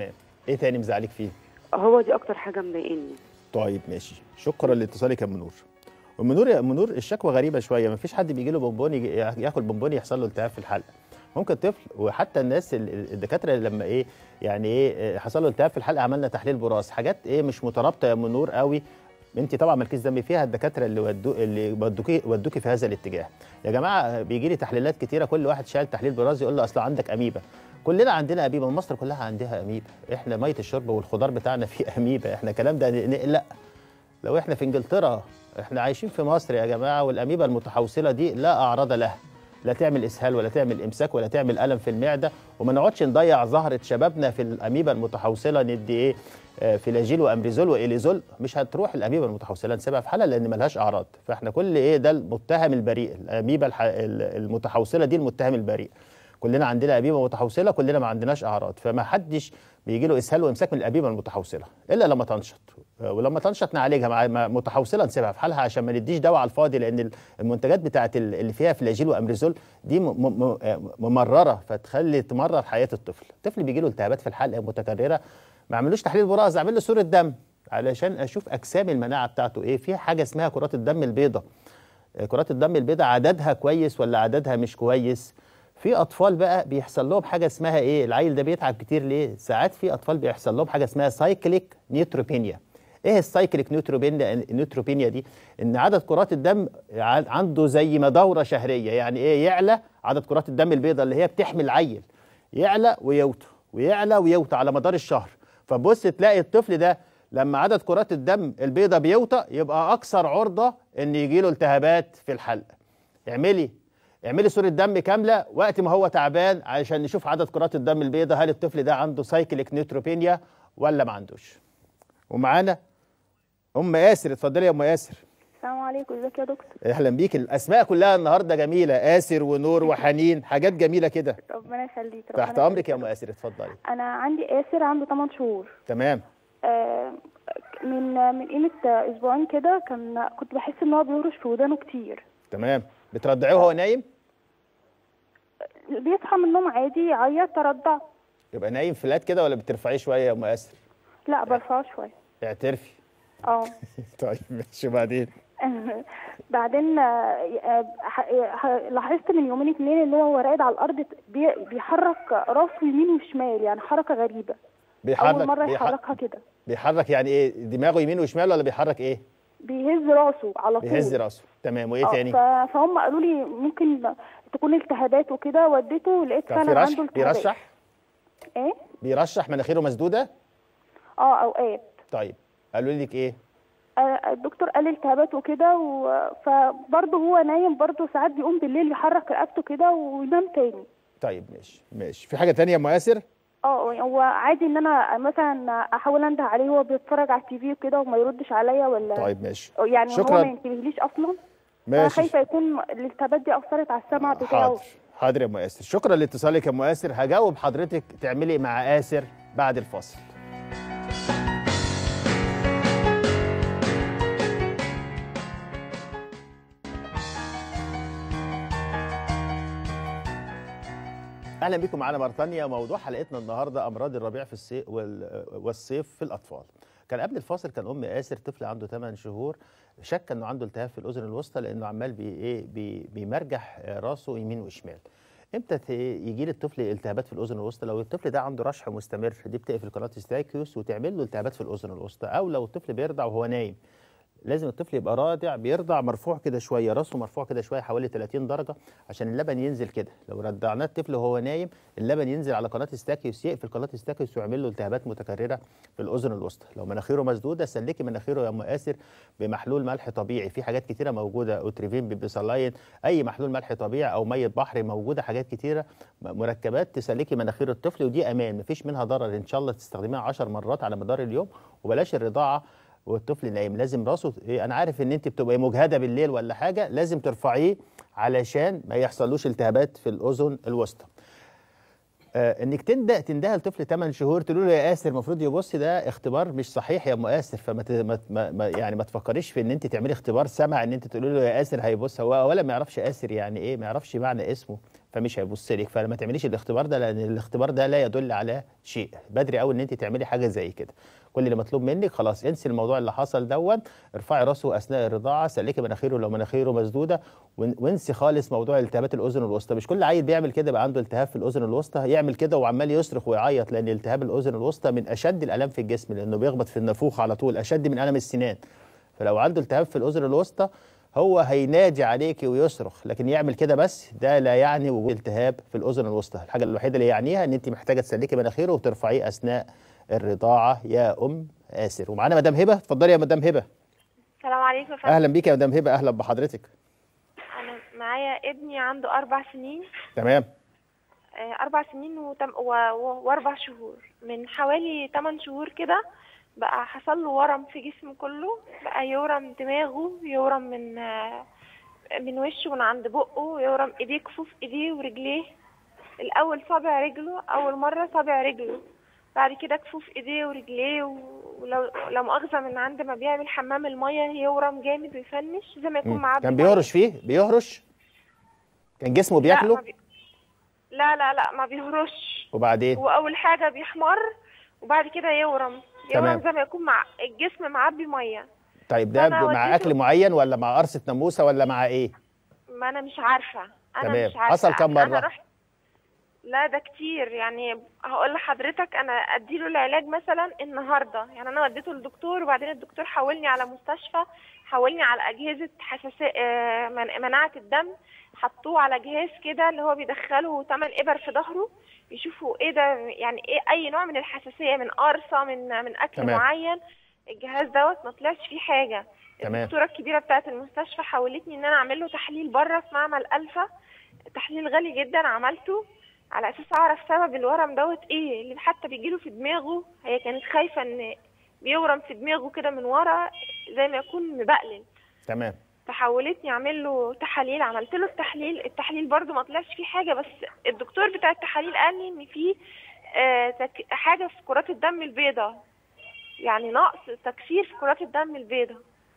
ايه تاني مزعلك فيه هو دي اكتر حاجه مضايقاني طيب ماشي شكرا لاتصالك يا ام نور ام نور يا ام نور الشكوى غريبه شويه ما فيش حد بيجي له بونبون يجي- ياكل بونبون يحصل له التهاب في الحلق ممكن طفل وحتى الناس ال- ال- الدكاتره لما ايه يعني ايه حصل له التهاب في الحلق عملنا تحليل براس حاجات ايه مش مترابطه يا ام نور قوي انت طبعا مالكيش ذنب فيها الدكاتره اللي ودو اللي ودوكي ودوكي في هذا الاتجاه يا جماعه بيجي لي تحليلات كتيره كل واحد شايل تحليل براز يقول له اصل عندك اميبا كلنا عندنا اميبا مصر كلها عندها اميبا احنا ميه الشرب والخضار بتاعنا فيه اميبا احنا الكلام ده نقلق لو احنا في انجلترا احنا عايشين في مصر يا جماعه والاميبا المتحوصله دي لا اعراض لها لا تعمل اسهال ولا تعمل امساك ولا تعمل الم في المعده وما نقعدش نضيع زهره شبابنا في الاميبا المتحوصله ندي ايه آه، فلاجيل وامريزول واليزول مش هتروح الاميبا المتحوصله نسيبها في حالها لان ملهاش اعراض فاحنا كل ايه ده المتهم البريء الاميبا الح- ال- المتحوصله دي المتهم البريء كلنا عندنا اميبا متحوصله كلنا ما عندناش اعراض فما حدش بيجي له اسهال وامساك من الاميبا المتحوصله الا لما تنشط آه، ولما تنشط نعالجها مع مع متحوصله نسيبها في حالها عشان ما نديش دواء على الفاضي لان ال- المنتجات بتاعت ال- اللي فيها فلاجيل وامريزول دي م- م- م- آه، ممرره فتخلي تمرر حياه الطفل الطفل بيجي له التهابات في الحلق متكرره ما اعملوش تحليل براز اعمل له صوره دم علشان اشوف اجسام المناعه بتاعته ايه في حاجه اسمها كرات الدم البيضاء آه، كرات الدم البيضاء عددها كويس ولا عددها مش كويس في اطفال بقى بيحصل لهم حاجه اسمها ايه العيل ده بيتعب كتير ليه ساعات في اطفال بيحصل لهم حاجه اسمها سايكليك نيوتروبينيا ايه السايكليك نيوتروبينيا النيوتروبينيا دي ان عدد كرات الدم ع- عنده زي ما دوره شهريه يعني ايه يعلى عدد كرات الدم البيضاء اللي هي بتحمي العيل يعلى ويوطى ويعلى ويوطى على مدار الشهر فبص تلاقي الطفل ده لما عدد كرات الدم البيضاء بيوطى يبقى اكثر عرضه ان يجي له التهابات في الحلق اعملي اعملي صورة دم كاملة وقت ما هو تعبان علشان نشوف عدد كرات الدم البيضاء هل الطفل ده عنده سايكليك نيوتروبينيا ولا ما عندوش ومعانا ام ياسر اتفضلي يا ام ياسر السلام عليكم ازيك يا دكتور اهلا بيك الاسماء كلها النهارده جميله اسر ونور وحنين حاجات جميله كده ربنا يخليك ربنا تحت امرك يخليك. يا ام ياسر اتفضلي انا عندي آسر عنده 8 شهور تمام آه، من من قيمة اسبوعين كده كان كنت بحس ان هو بيهرش في ودانه كتير تمام بترضعيه وهو نايم بيصحى من النوم عادي يعيط ترضع يبقى نايم فلات كده ولا بترفعيه شويه يا ام ياسر لا برفعه شوية اعترفي اه طيب ماشي وبعدين بعدين آه، آه، ح- ح- لاحظت من يومين اتنين ان هو راقد على الارض بي- بيحرك راسه يمين وشمال يعني حركة غريبة بيحرك اول مرة بيح- يحركها كده بيحرك يعني ايه دماغه يمين وشمال ولا بيحرك ايه بيهز راسه على طول بيهز راسه تمام وايه آه، تاني ف- فهم قالوا لي ممكن تكون التهابات وكده وديته لقيت كان في فعلا رشح عنده التهابات بيرشح ايه بيرشح مناخيره مسدوده اه اوقات طيب قالوا لك ايه آه، الدكتور قال لي التهابات وكده و... فبرضه هو نايم برضه ساعات بيقوم بالليل يحرك رقبته كده وينام تاني طيب ماشي ماشي في حاجه تانية يا ام ياسر اه هو عادي ان انا مثلا احاول انده عليه وهو بيتفرج على التي في وكده وما يردش عليا ولا طيب ماشي يعني هو شكراً. ما ينتبهليش اصلا انا ماشي خايفه يكون الالتهابات دي اثرت على السمع بتاعه حاضر حاضر يا ام ياسر شكرا لاتصالك يا ام ياسر هجاوب حضرتك تعملي مع آسر بعد الفاصل اهلا بكم معانا مره ثانيه موضوع حلقتنا النهارده امراض الربيع في الصيف والصيف في الاطفال كان قبل الفاصل كان ام اسر طفل عنده 8 شهور شك انه عنده التهاب في الاذن الوسطى لانه عمال بي ايه بي بيمرجح آه، راسه يمين وشمال امتى ت- يجي للطفل التهابات في الاذن الوسطى لو الطفل ده عنده رشح مستمر دي بتقفل قناه ستايكيوس وتعمل له التهابات في الاذن الوسطى او لو الطفل بيرضع وهو نايم لازم الطفل يبقى راضع بيرضع مرفوع كده شويه راسه مرفوع كده شويه حوالي 30 درجه عشان اللبن ينزل كده لو رضعناه الطفل وهو نايم اللبن ينزل على قناه ستاكيوس يقفل قناه ستاكيوس ويعمل له التهابات متكرره في الاذن الوسطى لو مناخيره مسدوده سلكي مناخيره يا ام اسر بمحلول ملح طبيعي في حاجات كتيره موجوده اوتريفين بيبيسالاين اي محلول ملح طبيعي او ميه بحر موجوده حاجات كتيره م- مركبات تسلكي مناخير الطفل ودي امان مفيش منها ضرر ان شاء الله تستخدميها 10 مرات على مدار اليوم وبلاش الرضاعه والطفل نايم لازم راسه إيه انا عارف ان انت بتبقي مجهده بالليل ولا حاجه لازم ترفعيه علشان ما يحصلوش التهابات في الاذن الوسطى آه انك تبدا تندهى لطفل 8 شهور تقول له يا اسر المفروض يبص ده اختبار مش صحيح يا ام اسر فما ت- ما ما ما- يعني ما تفكريش في ان انت تعملي اختبار سمع ان انت تقولي له يا اسر هيبص هو ولا ما يعرفش اسر يعني ايه ما يعرفش معنى اسمه فمش هيبص لك فلما تعمليش الاختبار ده لان الاختبار ده لا يدل على شيء بدري قوي ان انت تعملي حاجه زي كده كل اللي مطلوب منك خلاص انسي الموضوع اللي حصل دون ارفعي راسه اثناء الرضاعه سلكي مناخيره لو مناخيره مسدوده ون- وانسي خالص موضوع التهابات الاذن الوسطى مش كل عيل بيعمل كده بقى عنده التهاب في الاذن الوسطى يعمل كده وعمال يصرخ ويعيط لان التهاب الاذن الوسطى من اشد الالام في الجسم لانه بيخبط في النافوخ على طول اشد من الم السنان فلو عنده التهاب في الاذن الوسطى هو هينادي عليكي ويصرخ لكن يعمل كده بس ده لا يعني وجود التهاب في الاذن الوسطى الحاجه الوحيده اللي يعنيها ان انت محتاجه تسلكي مناخيره وترفعيه اثناء الرضاعه يا ام اسر ومعانا مدام هبه اتفضلي يا مدام هبه السلام عليكم يا فندم اهلا بيك يا مدام هبه اهلا بحضرتك انا معايا ابني عنده اربع سنين تمام آه، اربع سنين وتم و... و... واربع شهور من حوالي 8 شهور كده بقى حصل له ورم في جسمه كله بقى يورم دماغه يورم من آه، من وشه من عند بقه يورم ايديه كفوف ايديه ورجليه الاول صابع رجله اول مره صابع رجله بعد كده كفوف ايديه ورجليه و- ولو لو مؤاخذه من عند ما بيعمل حمام الميه يورم جامد ويفنش زي ما يكون مم. معاه كان مية. بيهرش فيه بيهرش كان جسمه لا بياكله ما بي... لا لا لا ما بيهرش وبعدين هو اول حاجه بيحمر وبعد كده يورم تمام. يورم زي ما يكون مع الجسم معبي ميه طيب ده أنا مع وديته- اكل معين ولا مع قرصه ناموسه ولا مع ايه ما انا مش عارفه انا تمام. مش عارفه حصل كم انا مرة؟ رحت لا ده كتير يعني هقول لحضرتك انا اديله العلاج مثلا النهارده يعني انا وديته للدكتور وبعدين الدكتور حولني على مستشفى حولني على اجهزه حساسيه آه، من- مناعه الدم حطوه على جهاز كده اللي هو بيدخله 8 ابر في ظهره يشوفوا ايه ده يعني ايه اي نوع من الحساسيه من قرصه من من اكل تمام. معين الجهاز دوت ما طلعش فيه حاجه تمام. الدكتوره الكبيره بتاعه المستشفى حولتني ان انا اعمل له تحليل بره في معمل الفا تحليل غالي جدا عملته على اساس اعرف سبب الورم دوت ايه اللي حتى بيجيله في دماغه هي كانت خايفه ان بيورم في دماغه كده من ورا زي ما يكون مبقلل تمام فحولتني اعمل له تحاليل عملت له التحليل التحليل برضو ما طلعش فيه حاجه بس الدكتور بتاع التحاليل قال لي ان في آه، تك- حاجه في كرات الدم البيضاء يعني نقص تكسير في كرات الدم البيضاء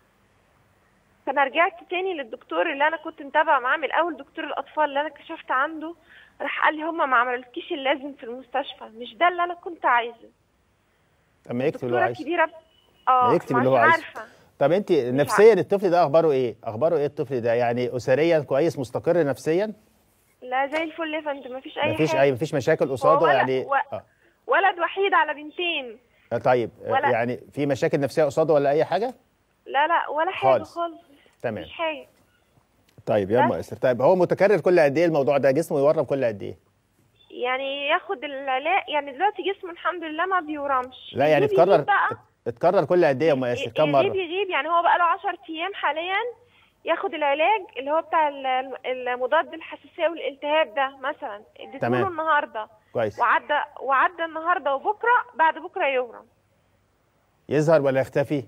فانا رجعت تاني للدكتور اللي انا كنت متابعه معاه من الاول دكتور الاطفال اللي انا كشفت عنده راح قال لي هما ما عملولكيش اللازم في المستشفى مش ده اللي انا كنت عايزه طب ما يكتب اللي هو الدكتوره عايزه الكبيره ب- اه ما يكتب اللي مش هو عايزه. عارفه طب انت نفسيا الطفل ده اخباره ايه اخباره ايه الطفل ده يعني اسريا كويس مستقر نفسيا لا زي الفل يا فندم مفيش اي مفيش حاجه اي مفيش مشاكل قصاده ولا- يعني و- آه. ولد وحيد على بنتين آه، طيب آه، ولا- يعني في مشاكل نفسيه قصاده ولا اي حاجه لا لا ولا حاجه خالص. خالص تمام مفيش حاجه طيب يا ام بس. اسر طيب هو متكرر كل قد ايه الموضوع ده جسمه يورم كل قد ايه يعني ياخد العلاج يعني دلوقتي جسمه الحمد لله ما بيورمش لا يعني يغيب- يغيب اتكرر بقى اتكرر كل قد ايه يا ام اسر كم يغيب مره يغيب يعني هو بقى له 10 ايام حاليا ياخد العلاج اللي هو بتاع ال- المضاد الحساسيه والالتهاب ده مثلا اديته تمام. له النهارده كويس وعدى وعدى النهارده وبكره بعد بكره يورم يظهر ولا يختفي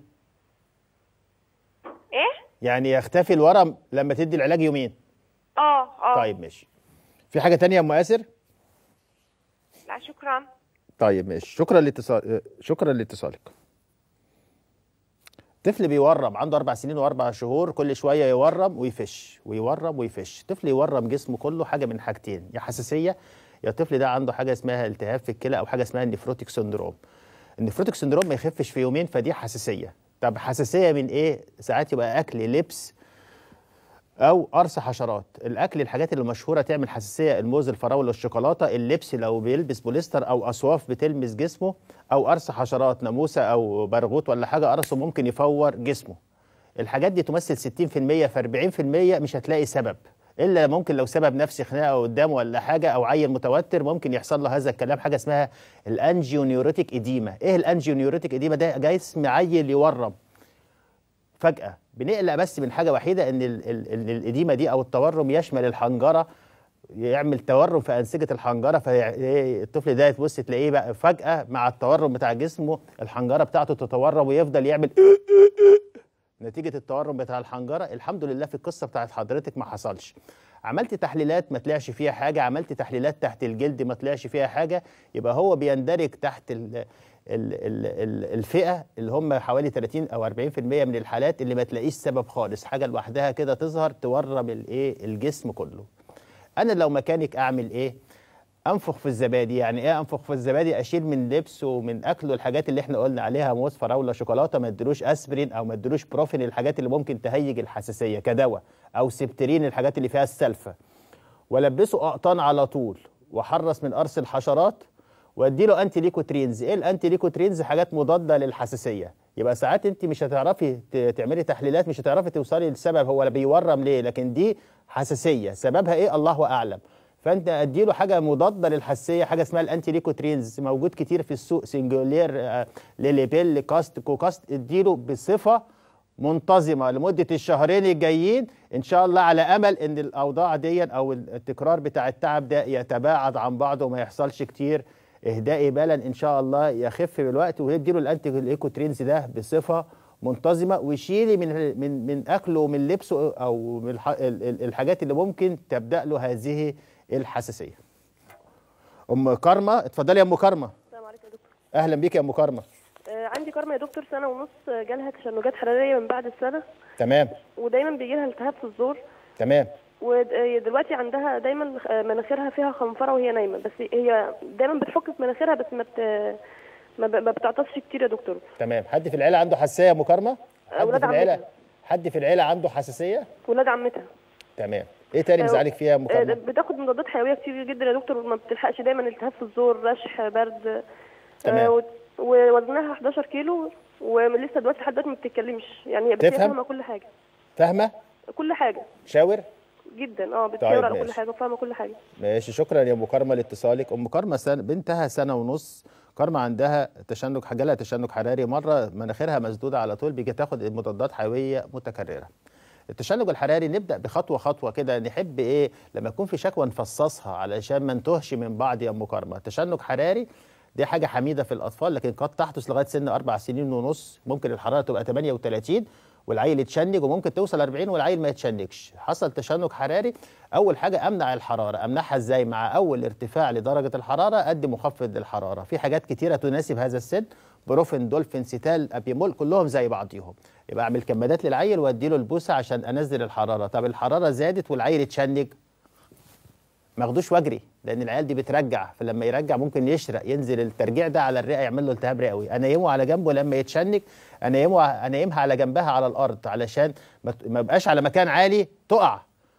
ايه يعني يختفي الورم لما تدي العلاج يومين اه اه طيب ماشي في حاجه تانية يا ام اسر لا شكرا طيب ماشي شكرا لاتصال شكرا لاتصالك طفل بيورم عنده اربع سنين واربع شهور كل شويه يورم ويفش ويورم ويفش طفل يورم جسمه كله حاجه من حاجتين يا حساسيه يا الطفل ده عنده حاجه اسمها التهاب في الكلى او حاجه اسمها النفروتيك سندروم النفروتيك سندروم ما يخفش في يومين فدي حساسيه طب حساسيه من ايه ساعات يبقى اكل لبس او قرص حشرات الاكل الحاجات اللي مشهوره تعمل حساسيه الموز الفراوله الشوكولاته اللبس لو بيلبس بوليستر او اصواف بتلمس جسمه او قرص حشرات ناموسه او برغوت ولا حاجه قرصه ممكن يفور جسمه الحاجات دي تمثل 60% في 40% مش هتلاقي سبب الا ممكن لو سبب نفسي خناقه قدامه ولا حاجه او عيل متوتر ممكن يحصل له هذا الكلام حاجه اسمها الانجيونيوريتيك اديما ايه الانجيونيوريتيك اديما ده جسم عيل يورم فجأة بنقلق بس من حاجة وحيدة إن ال- ال- ال- الإديمة دي أو التورم يشمل الحنجرة يعمل تورم في أنسجة الحنجرة فالطفل ده تبص تلاقيه بقى فجأة مع التورم بتاع جسمه الحنجرة بتاعته تتورم ويفضل يعمل نتيجة التورم بتاع الحنجرة الحمد لله في القصة بتاعت حضرتك ما حصلش عملت تحليلات ما طلعش فيها حاجة عملت تحليلات تحت الجلد ما طلعش فيها حاجة يبقى هو بيندرج تحت ال ال ال ال الفئة اللي هم حوالي 30 أو 40% من الحالات اللي ما تلاقيش سبب خالص حاجة لوحدها كده تظهر تورم الايه الجسم كله انا لو مكانك اعمل ايه انفخ في الزبادي يعني ايه انفخ في الزبادي اشيل من لبسه ومن اكله الحاجات اللي احنا قلنا عليها موز فراوله شوكولاته ما ادلوش اسبرين او ما ادلوش بروفين الحاجات اللي ممكن تهيج الحساسيه كدواء او سبترين الحاجات اللي فيها السلفه والبسه اقطان على طول واحرص من قرص الحشرات واديله انتي ليكوترينز ايه الانتي ليكوترينز حاجات مضاده للحساسيه يبقى ساعات انت مش هتعرفي ت- تعملي تحليلات مش هتعرفي توصلي للسبب هو بيورم ليه لكن دي حساسيه سببها ايه الله اعلم فانت اديله حاجه مضاده للحساسيه حاجه اسمها الانتي ليكوترينز موجود كتير في السوق سنجولير آه، ليليبيل كاست كوكاست اديله بصفه منتظمه لمده الشهرين الجايين ان شاء الله على امل ان الاوضاع دي او التكرار بتاع التعب ده يتباعد عن بعضه وما يحصلش كتير اهدائي بالا ان شاء الله يخف بالوقت ويديله الانتي ليكوترينز ده بصفه منتظمه ويشيلي من من من اكله ومن لبسه او من الح- ال- ال- الحاجات اللي ممكن تبدا له هذه الحساسيه. ام كرمه اتفضلي يا ام كرمه السلام عليكم يا دكتور اهلا بيك يا ام كرمه آه عندي كرمه يا دكتور سنه ونص آه، جالها تشنجات حراريه من بعد السنه تمام ودايما بيجي لها التهاب في الزور تمام ودلوقتي عندها دايما آه، مناخيرها فيها خنفره وهي نايمه بس هي دايما بتحك في مناخيرها بس ما بت... ما, ب... ما بتعطسش كتير يا دكتور تمام حد في العيله عنده حساسيه يا ام كرمه؟ حد أولاد في العيله عمتها. حد في العيله عنده حساسيه؟ ولاد عمتها تمام ايه تاني آه، مزعلك فيها يا ام آه، كرمه؟ بتاخد مضادات حيويه كتير جدا يا دكتور وما بتلحقش دايما التهاب في الزور رشح برد آه، تمام. و- ووزنها 11 كيلو ولسه دلوقتي لحد دلوقتي ما بتتكلمش يعني هي بس هي تفهم؟ فاهمه كل حاجه فاهمه؟ كل حاجه شاور؟ جدا اه بتشاور على كل ماشي. حاجه وفاهمه كل حاجه ماشي شكرا يا ام كرمه لاتصالك ام كرمه سنة بنتها سنه ونص كرمه عندها تشنج جالها تشنج حراري مره مناخيرها مسدوده على طول بيجي تاخد مضادات حيويه متكرره التشنج الحراري نبدا بخطوه خطوه كده نحب ايه لما يكون في شكوى نفصصها علشان ما نتوهش من بعض يا ام كرمه تشنج حراري دي حاجه حميده في الاطفال لكن قد تحدث لغايه سن اربع سنين ونص ممكن الحراره تبقى 38 والعيل يتشنج وممكن توصل 40 والعيل ما يتشنجش حصل تشنج حراري اول حاجه امنع الحراره امنعها ازاي مع اول ارتفاع لدرجه الحراره ادي مخفض للحراره في حاجات كتيره تناسب هذا السن بروفين دولفين سيتال ابيمول كلهم زي بعضيهم يبقى اعمل كمادات للعيل وادي له البوسه عشان انزل الحراره طب الحراره زادت والعيل اتشنج ما اخدوش واجري لان العيال دي بترجع فلما يرجع ممكن يشرق ينزل الترجيع ده على الرئه يعمل له التهاب رئوي انيمه على جنبه لما يتشنج انيمه انيمها على جنبها على الارض علشان ما ت- ما يبقاش على مكان عالي تقع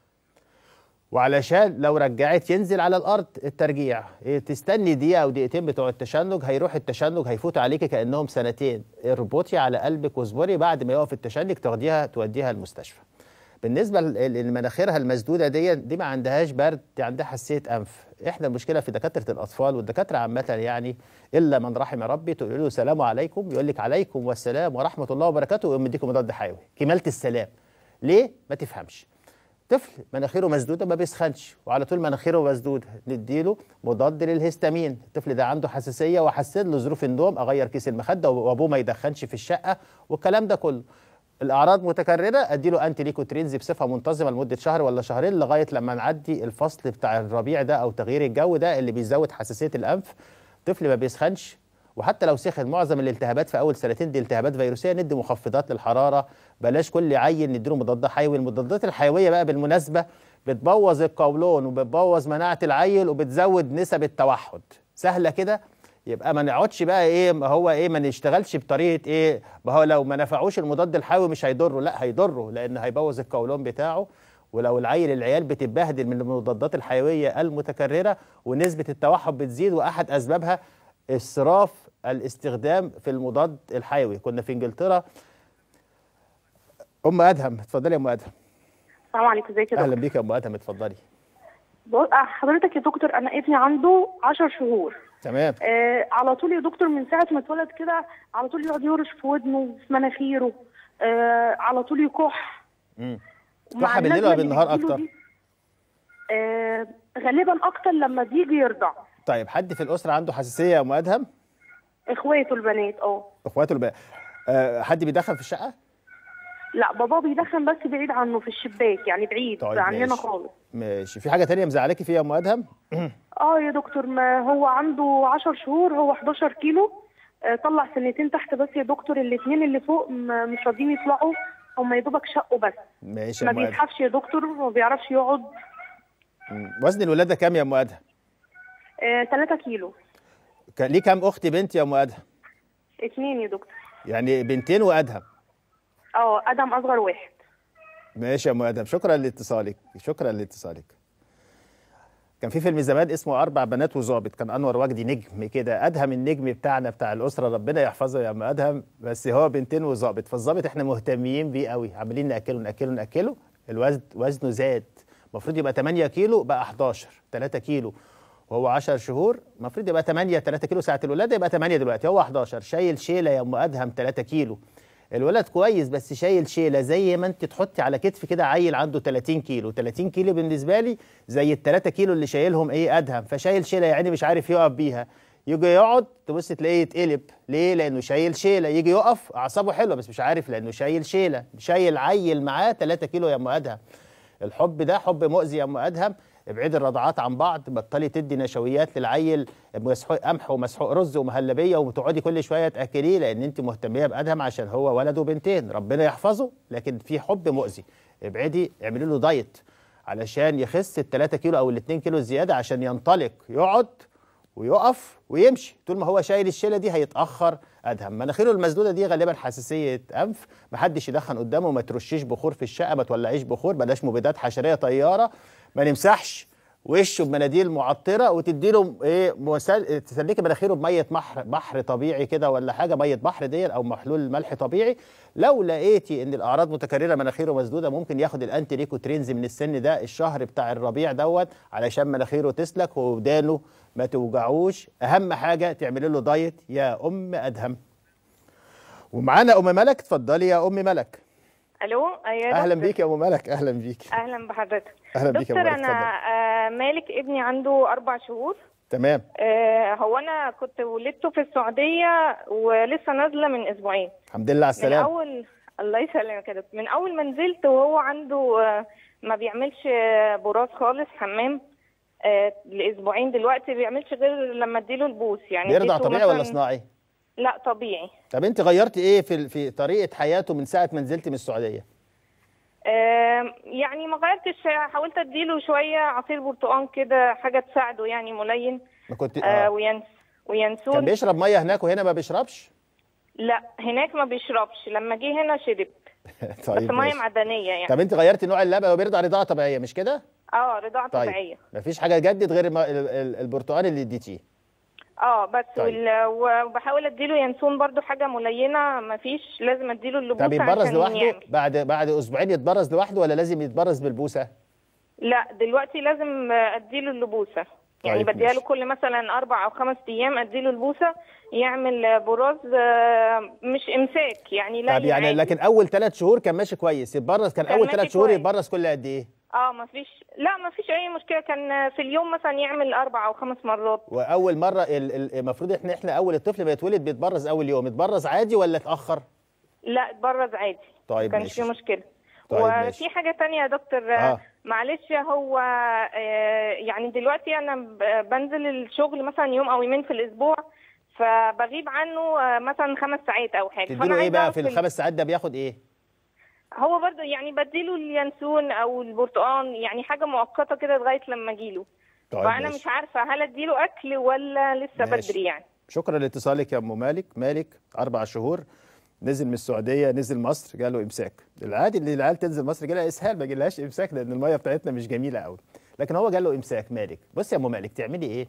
وعلشان لو رجعت ينزل على الارض الترجيع إيه، تستني دقيقه او دقيقتين بتوع التشنج هيروح التشنج هيفوت عليكي كانهم سنتين اربطي على قلبك واصبري بعد ما يقف التشنج تاخديها توديها المستشفى بالنسبه لل- لمناخيرها المسدوده دي دي ما عندهاش برد دي عندها حساسيه انف احنا المشكله في دكاتره الاطفال والدكاتره عامه يعني الا من رحم ربي تقول له سلام عليكم يقول لك عليكم والسلام ورحمه الله وبركاته ويقوم مديكم مضاد حيوي كماله السلام ليه ما تفهمش طفل مناخيره مسدوده ما بيسخنش وعلى طول مناخيره مسدوده نديله مضاد للهستامين الطفل ده عنده حساسيه واحسن له ظروف النوم اغير كيس المخده وابوه ما يدخنش في الشقه والكلام ده كله الاعراض متكرره اديله انتي ليكوترينز بصفه منتظمه لمده شهر ولا شهرين لغايه لما نعدي الفصل بتاع الربيع ده او تغيير الجو ده اللي بيزود حساسيه الانف طفل ما بيسخنش وحتى لو سخن معظم الالتهابات في اول سنتين دي التهابات فيروسيه ندي مخفضات للحراره بلاش كل عيل نديله مضاد حيوي المضادات الحيويه بقى بالمناسبه بتبوظ القولون وبتبوظ مناعه العيل وبتزود نسب التوحد سهله كده يبقى ما نقعدش بقى ايه ما هو ايه ما نشتغلش بطريقه ايه ما هو لو ما نفعوش المضاد الحيوي مش هيضره لا هيضره لان هيبوظ القولون بتاعه ولو العيل العيال بتتبهدل من المضادات الحيويه المتكرره ونسبه التوحد بتزيد واحد اسبابها اسراف الاستخدام في المضاد الحيوي كنا في انجلترا ام ادهم اتفضلي يا ام ادهم السلام عليكم ازيك يا اهلا دكتور بيك يا ام ادهم اتفضلي بقول- آه، حضرتك يا دكتور انا ابني عنده 10 شهور تمام آه على طول يا دكتور من ساعه ما اتولد كده على طول يقعد يرش في ودنه وفي مناخيره آه على طول يكح امم ومع كحه بالليل النزلة ولا اللي بالنهار بتجيله اكتر دي، آه غالبا اكتر لما بيجي يرضع طيب حد في الاسره عنده حساسيه يا ام ادهم اخواته البنات اه اخواته الب... آه حد بيدخن في الشقه لا بابا بيدخن بس بعيد عنه في الشباك يعني بعيد طيب عننا ماشي. خالص ماشي في حاجه تانية مزعلاكي فيها يا ام ادهم اه يا دكتور ما هو عنده 10 شهور هو 11 كيلو آه، طلع سنتين تحت بس يا دكتور الاثنين اللي فوق م- مش راضيين يطلعوا هم يا دوبك شقوا بس ماشي ما يا ام ادهم بيزحفش يا دكتور وما بيعرفش يقعد مم. وزن الولاده كام يا ام ادهم 3 كيلو كان ليه كام اخت بنت يا ام ادهم اتنين يا دكتور يعني بنتين وادهم اه ادم اصغر واحد ماشي يا ام ادهم شكرا لاتصالك شكرا لاتصالك كان في فيلم زمان اسمه اربع بنات وظابط كان انور وجدي نجم كده ادهم النجم بتاعنا بتاع الاسره ربنا يحفظه يا ام ادهم بس هو بنتين وظابط فالظابط احنا مهتمين بيه قوي عمالين ناكله ناكله ناكله الوزن وزنه زاد المفروض يبقى 8 كيلو بقى 11 3 كيلو وهو 10 شهور المفروض يبقى 8 3 كيلو ساعه الولاده يبقى 8 دلوقتي هو 11 شايل شيله يا ام ادهم 3 كيلو الولد كويس بس شايل شيله زي ما انت تحطي على كتف كده عيل عنده 30 كيلو 30 كيلو بالنسبه لي زي ال 3 كيلو اللي شايلهم ايه ادهم فشايل شيله يعني مش عارف يقف بيها يجي يقعد تبص تلاقيه يتقلب ليه لانه شايل شيله يجي يقف اعصابه حلوه بس مش عارف لانه شايل شيله شايل عيل معاه 3 كيلو يا ام ادهم الحب ده حب مؤذي يا ام ادهم ابعد الرضعات عن بعض بطلي تدي نشويات للعيل مسحوق قمح ومسحوق رز ومهلبيه وتقعدي كل شويه تاكليه لان انت مهتميه بادهم عشان هو ولد وبنتين ربنا يحفظه لكن في حب مؤذي ابعدي اعملي له دايت علشان يخس ال 3 كيلو او ال 2 كيلو زياده عشان ينطلق يقعد ويقف ويمشي طول ما هو شايل الشيله دي هيتاخر ادهم مناخيره المسدوده دي غالبا حساسيه انف محدش يدخن قدامه ما ترشيش بخور في الشقه ما تولعيش بخور بلاش مبيدات حشريه طياره ما نمسحش وشه بمناديل معطره وتدي له ايه مسل... تسلكي مناخيره بميه بحر بحر طبيعي كده ولا حاجه ميه بحر دي او محلول ملح طبيعي لو لقيتي ان الاعراض متكرره مناخيره مسدوده ممكن ياخد الانتي ليكوترينز من السن ده الشهر بتاع الربيع دوت علشان مناخيره تسلك وودانه ما توجعوش اهم حاجه تعملي له دايت يا ام ادهم ومعانا ام ملك اتفضلي يا ام ملك الو ايوه اهلا دكتور. بيك يا ام ملك اهلا بيك اهلا بحضرتك اهلا بيك يا دكتور ام ملك انا اتفضل آه مالك ابني عنده اربع شهور تمام آه هو انا كنت ولدته في السعوديه ولسه نازله من اسبوعين الحمد لله على من السلامه اول الله يسلمك يا دكتور من اول ما نزلت وهو عنده آه ما بيعملش آه، براز خالص حمام آه لاسبوعين دلوقتي ما بيعملش غير لما اديله البوس يعني بيرضع اديته طبيعي ولا مثلاً- صناعي لا طبيعي طب انت غيرتي ايه في في طريقه حياته من ساعه ما نزلتي من السعوديه آم، يعني ما غيرتش حاولت اديله شويه عصير برتقال كده حاجه تساعده يعني ملين ما كنت آه آه. وينس كان وينسون بيشرب ميه هناك وهنا ما بيشربش لا هناك ما بيشربش لما جه هنا شرب بس طيب ميه ماشي. معدنيه يعني طب انت غيرتي نوع اللبن هو بيرضع رضاعه طبيعيه مش كده اه رضاعه طيب طبيعيه مفيش حاجه جدد غير الم- ال- ال- البرتقال اللي اديتيه اه بس طيب. وال... وبحاول اديله ينسون برضو حاجه ملينه ما فيش لازم اديله اللبوسه طب يتبرز عشان لوحده يعمل. بعد بعد اسبوعين يتبرز لوحده ولا لازم يتبرز بالبوسه لا دلوقتي لازم اديله اللبوسه يعني طيب، بديها له ماشي. كل مثلا اربع او خمس ايام اديله البوسه يعمل براز آه، مش امساك يعني لا طب يعني عادي. لكن اول ثلاث شهور كان ماشي كويس يتبرز كان, كان اول ماشي ثلاث شهور كويس. يتبرز كل قد ايه اه ما فيش لا ما فيش اي مشكله كان في اليوم مثلا يعمل اربع او خمس مرات واول مره ال- ال- المفروض احنا احنا اول الطفل ما يتولد بيتبرز اول يوم يتبرز عادي ولا اتاخر لا اتبرز عادي طيب ما كانش ماشي. في مشكله طيب ماشي. وفي حاجه تانية يا دكتور آه. آه. معلش هو آه، يعني دلوقتي انا ب- بنزل الشغل مثلا يوم او يومين في الاسبوع فبغيب عنه آه، مثلا خمس ساعات او حاجه تديله ايه عايزة بقى أعرف في ال- الخمس ساعات ده بياخد ايه هو برضه يعني بديله اليانسون او البرتقال يعني حاجه مؤقته كده لغايه لما اجيله طيب فانا ماشي. مش عارفه هل اديله اكل ولا لسه ماشي. بدري يعني شكرا لاتصالك يا ام مالك مالك اربع شهور نزل من السعوديه نزل مصر جاله امساك العادي اللي العيال تنزل مصر جالها اسهال ما جالهاش امساك لان الميه بتاعتنا مش جميله قوي لكن هو جاله امساك مالك بص يا ام مالك تعملي ايه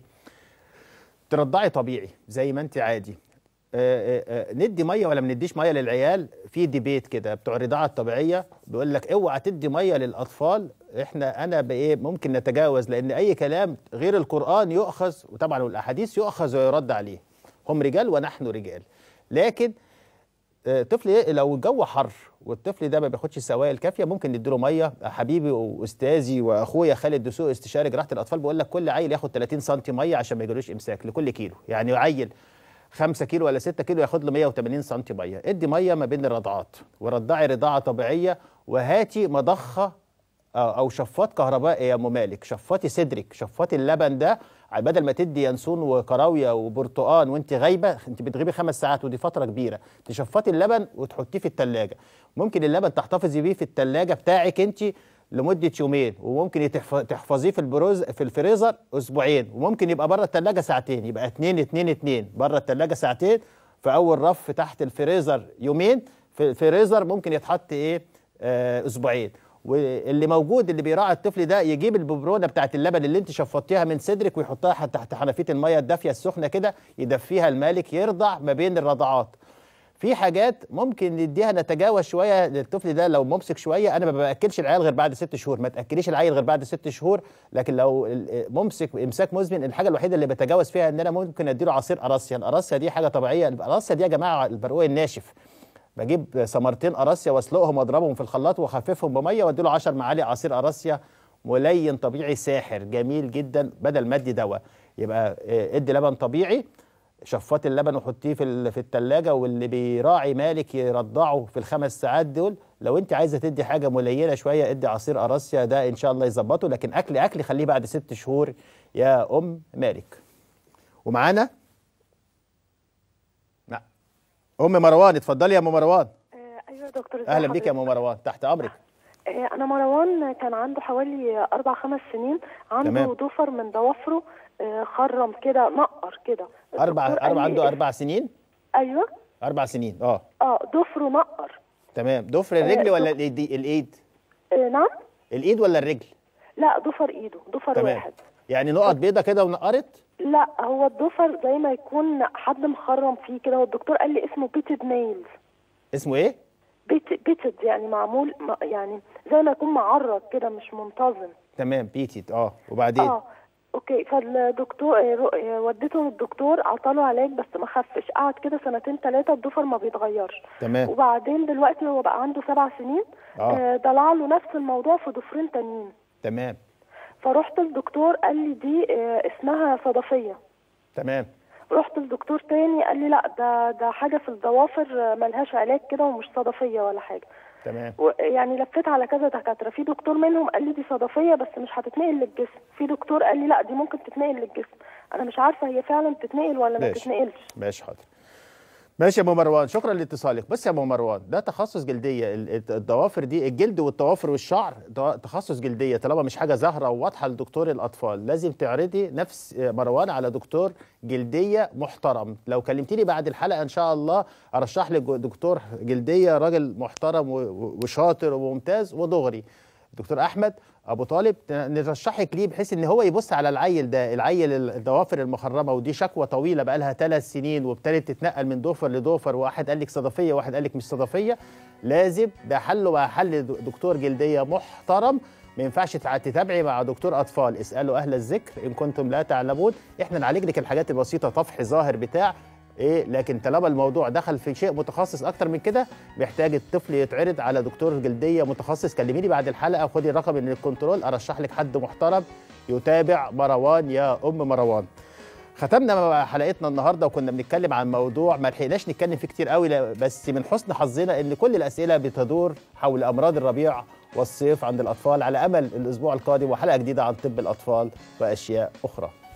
ترضعي طبيعي زي ما انت عادي آه، آه، آه، ندي ميه ولا ما نديش ميه للعيال في ديبيت كده بتوع الرضاعه الطبيعيه بيقول لك اوعى تدي ميه للاطفال احنا انا بايه ممكن نتجاوز لان اي كلام غير القران يؤخذ وطبعا والاحاديث يؤخذ ويرد عليه هم رجال ونحن رجال لكن آه، طفل إيه؟ لو الجو حر والطفل ده ما بياخدش السوائل كافيه ممكن نديله ميه حبيبي واستاذي واخويا خالد دسوق استشاري جراحه الاطفال بيقول لك كل عيل ياخد 30 سم ميه عشان ما يجيلوش امساك لكل كيلو يعني عيل 5 كيلو ولا 6 كيلو ياخد له 180 سم ميه ادي ميه ما بين الرضعات ورضعي رضاعه طبيعيه وهاتي مضخه آه، او شفاط كهربائي يا ام مالك شفاطي صدرك شفاطي اللبن ده ع- بدل ما تدي ينسون وكراويه وبرتقان وانت غايبه انت بتغيبي خمس ساعات ودي فتره كبيره تشفطي اللبن وتحطيه في الثلاجه ممكن اللبن تحتفظي بيه في الثلاجه بتاعك انت لمده يومين وممكن يتحف- تحفظيه في البروز في الفريزر اسبوعين وممكن يبقى بره الثلاجه ساعتين يبقى 2 2 2 بره الثلاجه ساعتين في اول رف تحت الفريزر يومين في الفريزر ممكن يتحط ايه آه اسبوعين واللي موجود اللي بيراعي الطفل ده يجيب الببرونه بتاعت اللبن اللي انت شفطتيها من صدرك ويحطها تحت حنفيه الميه الدافيه السخنه كده يدفيها المالك يرضع ما بين الرضعات في حاجات ممكن نديها نتجاوز شويه للطفل ده لو ممسك شويه انا ما باكلش العيال غير بعد ست شهور ما تاكليش العيل غير بعد ست شهور لكن لو ال- ممسك امساك مزمن الحاجه الوحيده اللي بتجاوز فيها ان انا ممكن اديله عصير قراصيا القراصيا دي حاجه طبيعيه القراصيا دي يا جماعه البرقوق الناشف بجيب ثمرتين قراصيا واسلقهم واضربهم في الخلاط واخففهم بميه واديله 10 معالق عصير قراصيا ملين طبيعي ساحر جميل جدا بدل ما ادي دواء يبقى آه، ادي لبن طبيعي شفاط اللبن وحطيه في ال- في الثلاجه واللي بيراعي مالك يرضعه في الخمس ساعات دول لو انت عايزه تدي حاجه ملينه شويه ادي عصير قراصيا ده ان شاء الله يظبطه لكن اكل اكل خليه بعد ست شهور يا ام مالك ومعانا لا ام مروان اتفضلي يا ام مروان ايوه يا دكتور ازي اهلا بيك يا ام حضرتك؟ مروان تحت امرك آه، انا مروان كان عنده حوالي اربع خمس سنين عنده تمام. ضفر من ضوافره آه، خرم كده نقر كده اربع الدكتور قال اربع لي عنده إيه؟ اربع سنين ايوه اربع سنين اه اه ضفره نقر تمام ضفر الرجل آه، ولا ضف- الايد الايد آه، نعم الايد ولا الرجل لا ضفر ايده ضفر تمام واحد يعني نقط بيضه كده ونقرت لا هو الضفر زي ما يكون حد مخرم فيه كده والدكتور قال لي اسمه بيتد نيلز اسمه ايه بيت بيتد يعني معمول م- يعني زي ما يكون معرض كده مش منتظم تمام بيتيت اه وبعدين اه اوكي فالدكتور آه، رو- آه، وديته للدكتور عطاله علاج بس ما خفش قعد كده سنتين ثلاثه الضفر ما بيتغيرش تمام وبعدين دلوقتي هو بقى عنده سبع سنين آه. آه، طلع له نفس الموضوع في ضفرين تانيين تمام فرحت للدكتور قال لي دي آه، اسمها صدفيه تمام رحت لدكتور تاني قال لي لا ده ده حاجه في الضوافر آه، ملهاش علاج كده ومش صدفيه ولا حاجه تمام و- يعني لفيت على كذا دكاتره في دكتور منهم قال لي دي صدفيه بس مش هتتنقل للجسم في دكتور قال لي لا دي ممكن تتنقل للجسم انا مش عارفه هي فعلا تتنقل ولا ما ماشي. تتنقلش ماشي حاضر ماشي يا ابو مروان شكرا لاتصالك بس يا ابو مروان ده تخصص جلديه ال- ال- الضوافر دي الجلد والضوافر والشعر ده تخصص جلديه طالما مش حاجه ظاهره وواضحه لدكتور الاطفال لازم تعرضي نفس مروان على دكتور جلديه محترم لو كلمتيني بعد الحلقه ان شاء الله ارشح لك دكتور جلديه راجل محترم و- و- وشاطر وممتاز ودغري دكتور احمد ابو طالب نرشحك ليه بحيث ان هو يبص على العيل ده العيل الضوافر المخرمه ودي شكوى طويله بقى لها ثلاث سنين وابتدت تتنقل من ضفر لضفر واحد قال لك صدفيه واحد قال لك مش صدفيه لازم ده حله مع حل دكتور جلديه محترم ما ينفعش تع- تتابعي مع دكتور اطفال اسالوا اهل الذكر ان كنتم لا تعلمون احنا نعالج لك الحاجات البسيطه طفح ظاهر بتاع ايه لكن طالما الموضوع دخل في شيء متخصص اكتر من كده محتاج الطفل يتعرض على دكتور جلديه متخصص كلميني بعد الحلقه وخدي الرقم من الكنترول ارشح لك حد محترم يتابع مروان يا ام مروان ختمنا مع حلقتنا النهارده وكنا بنتكلم عن موضوع ما لحقناش نتكلم فيه كتير قوي لا- بس من حسن حظنا ان كل الاسئله بتدور حول امراض الربيع والصيف عند الاطفال على امل الاسبوع القادم وحلقه جديده عن طب الاطفال واشياء اخرى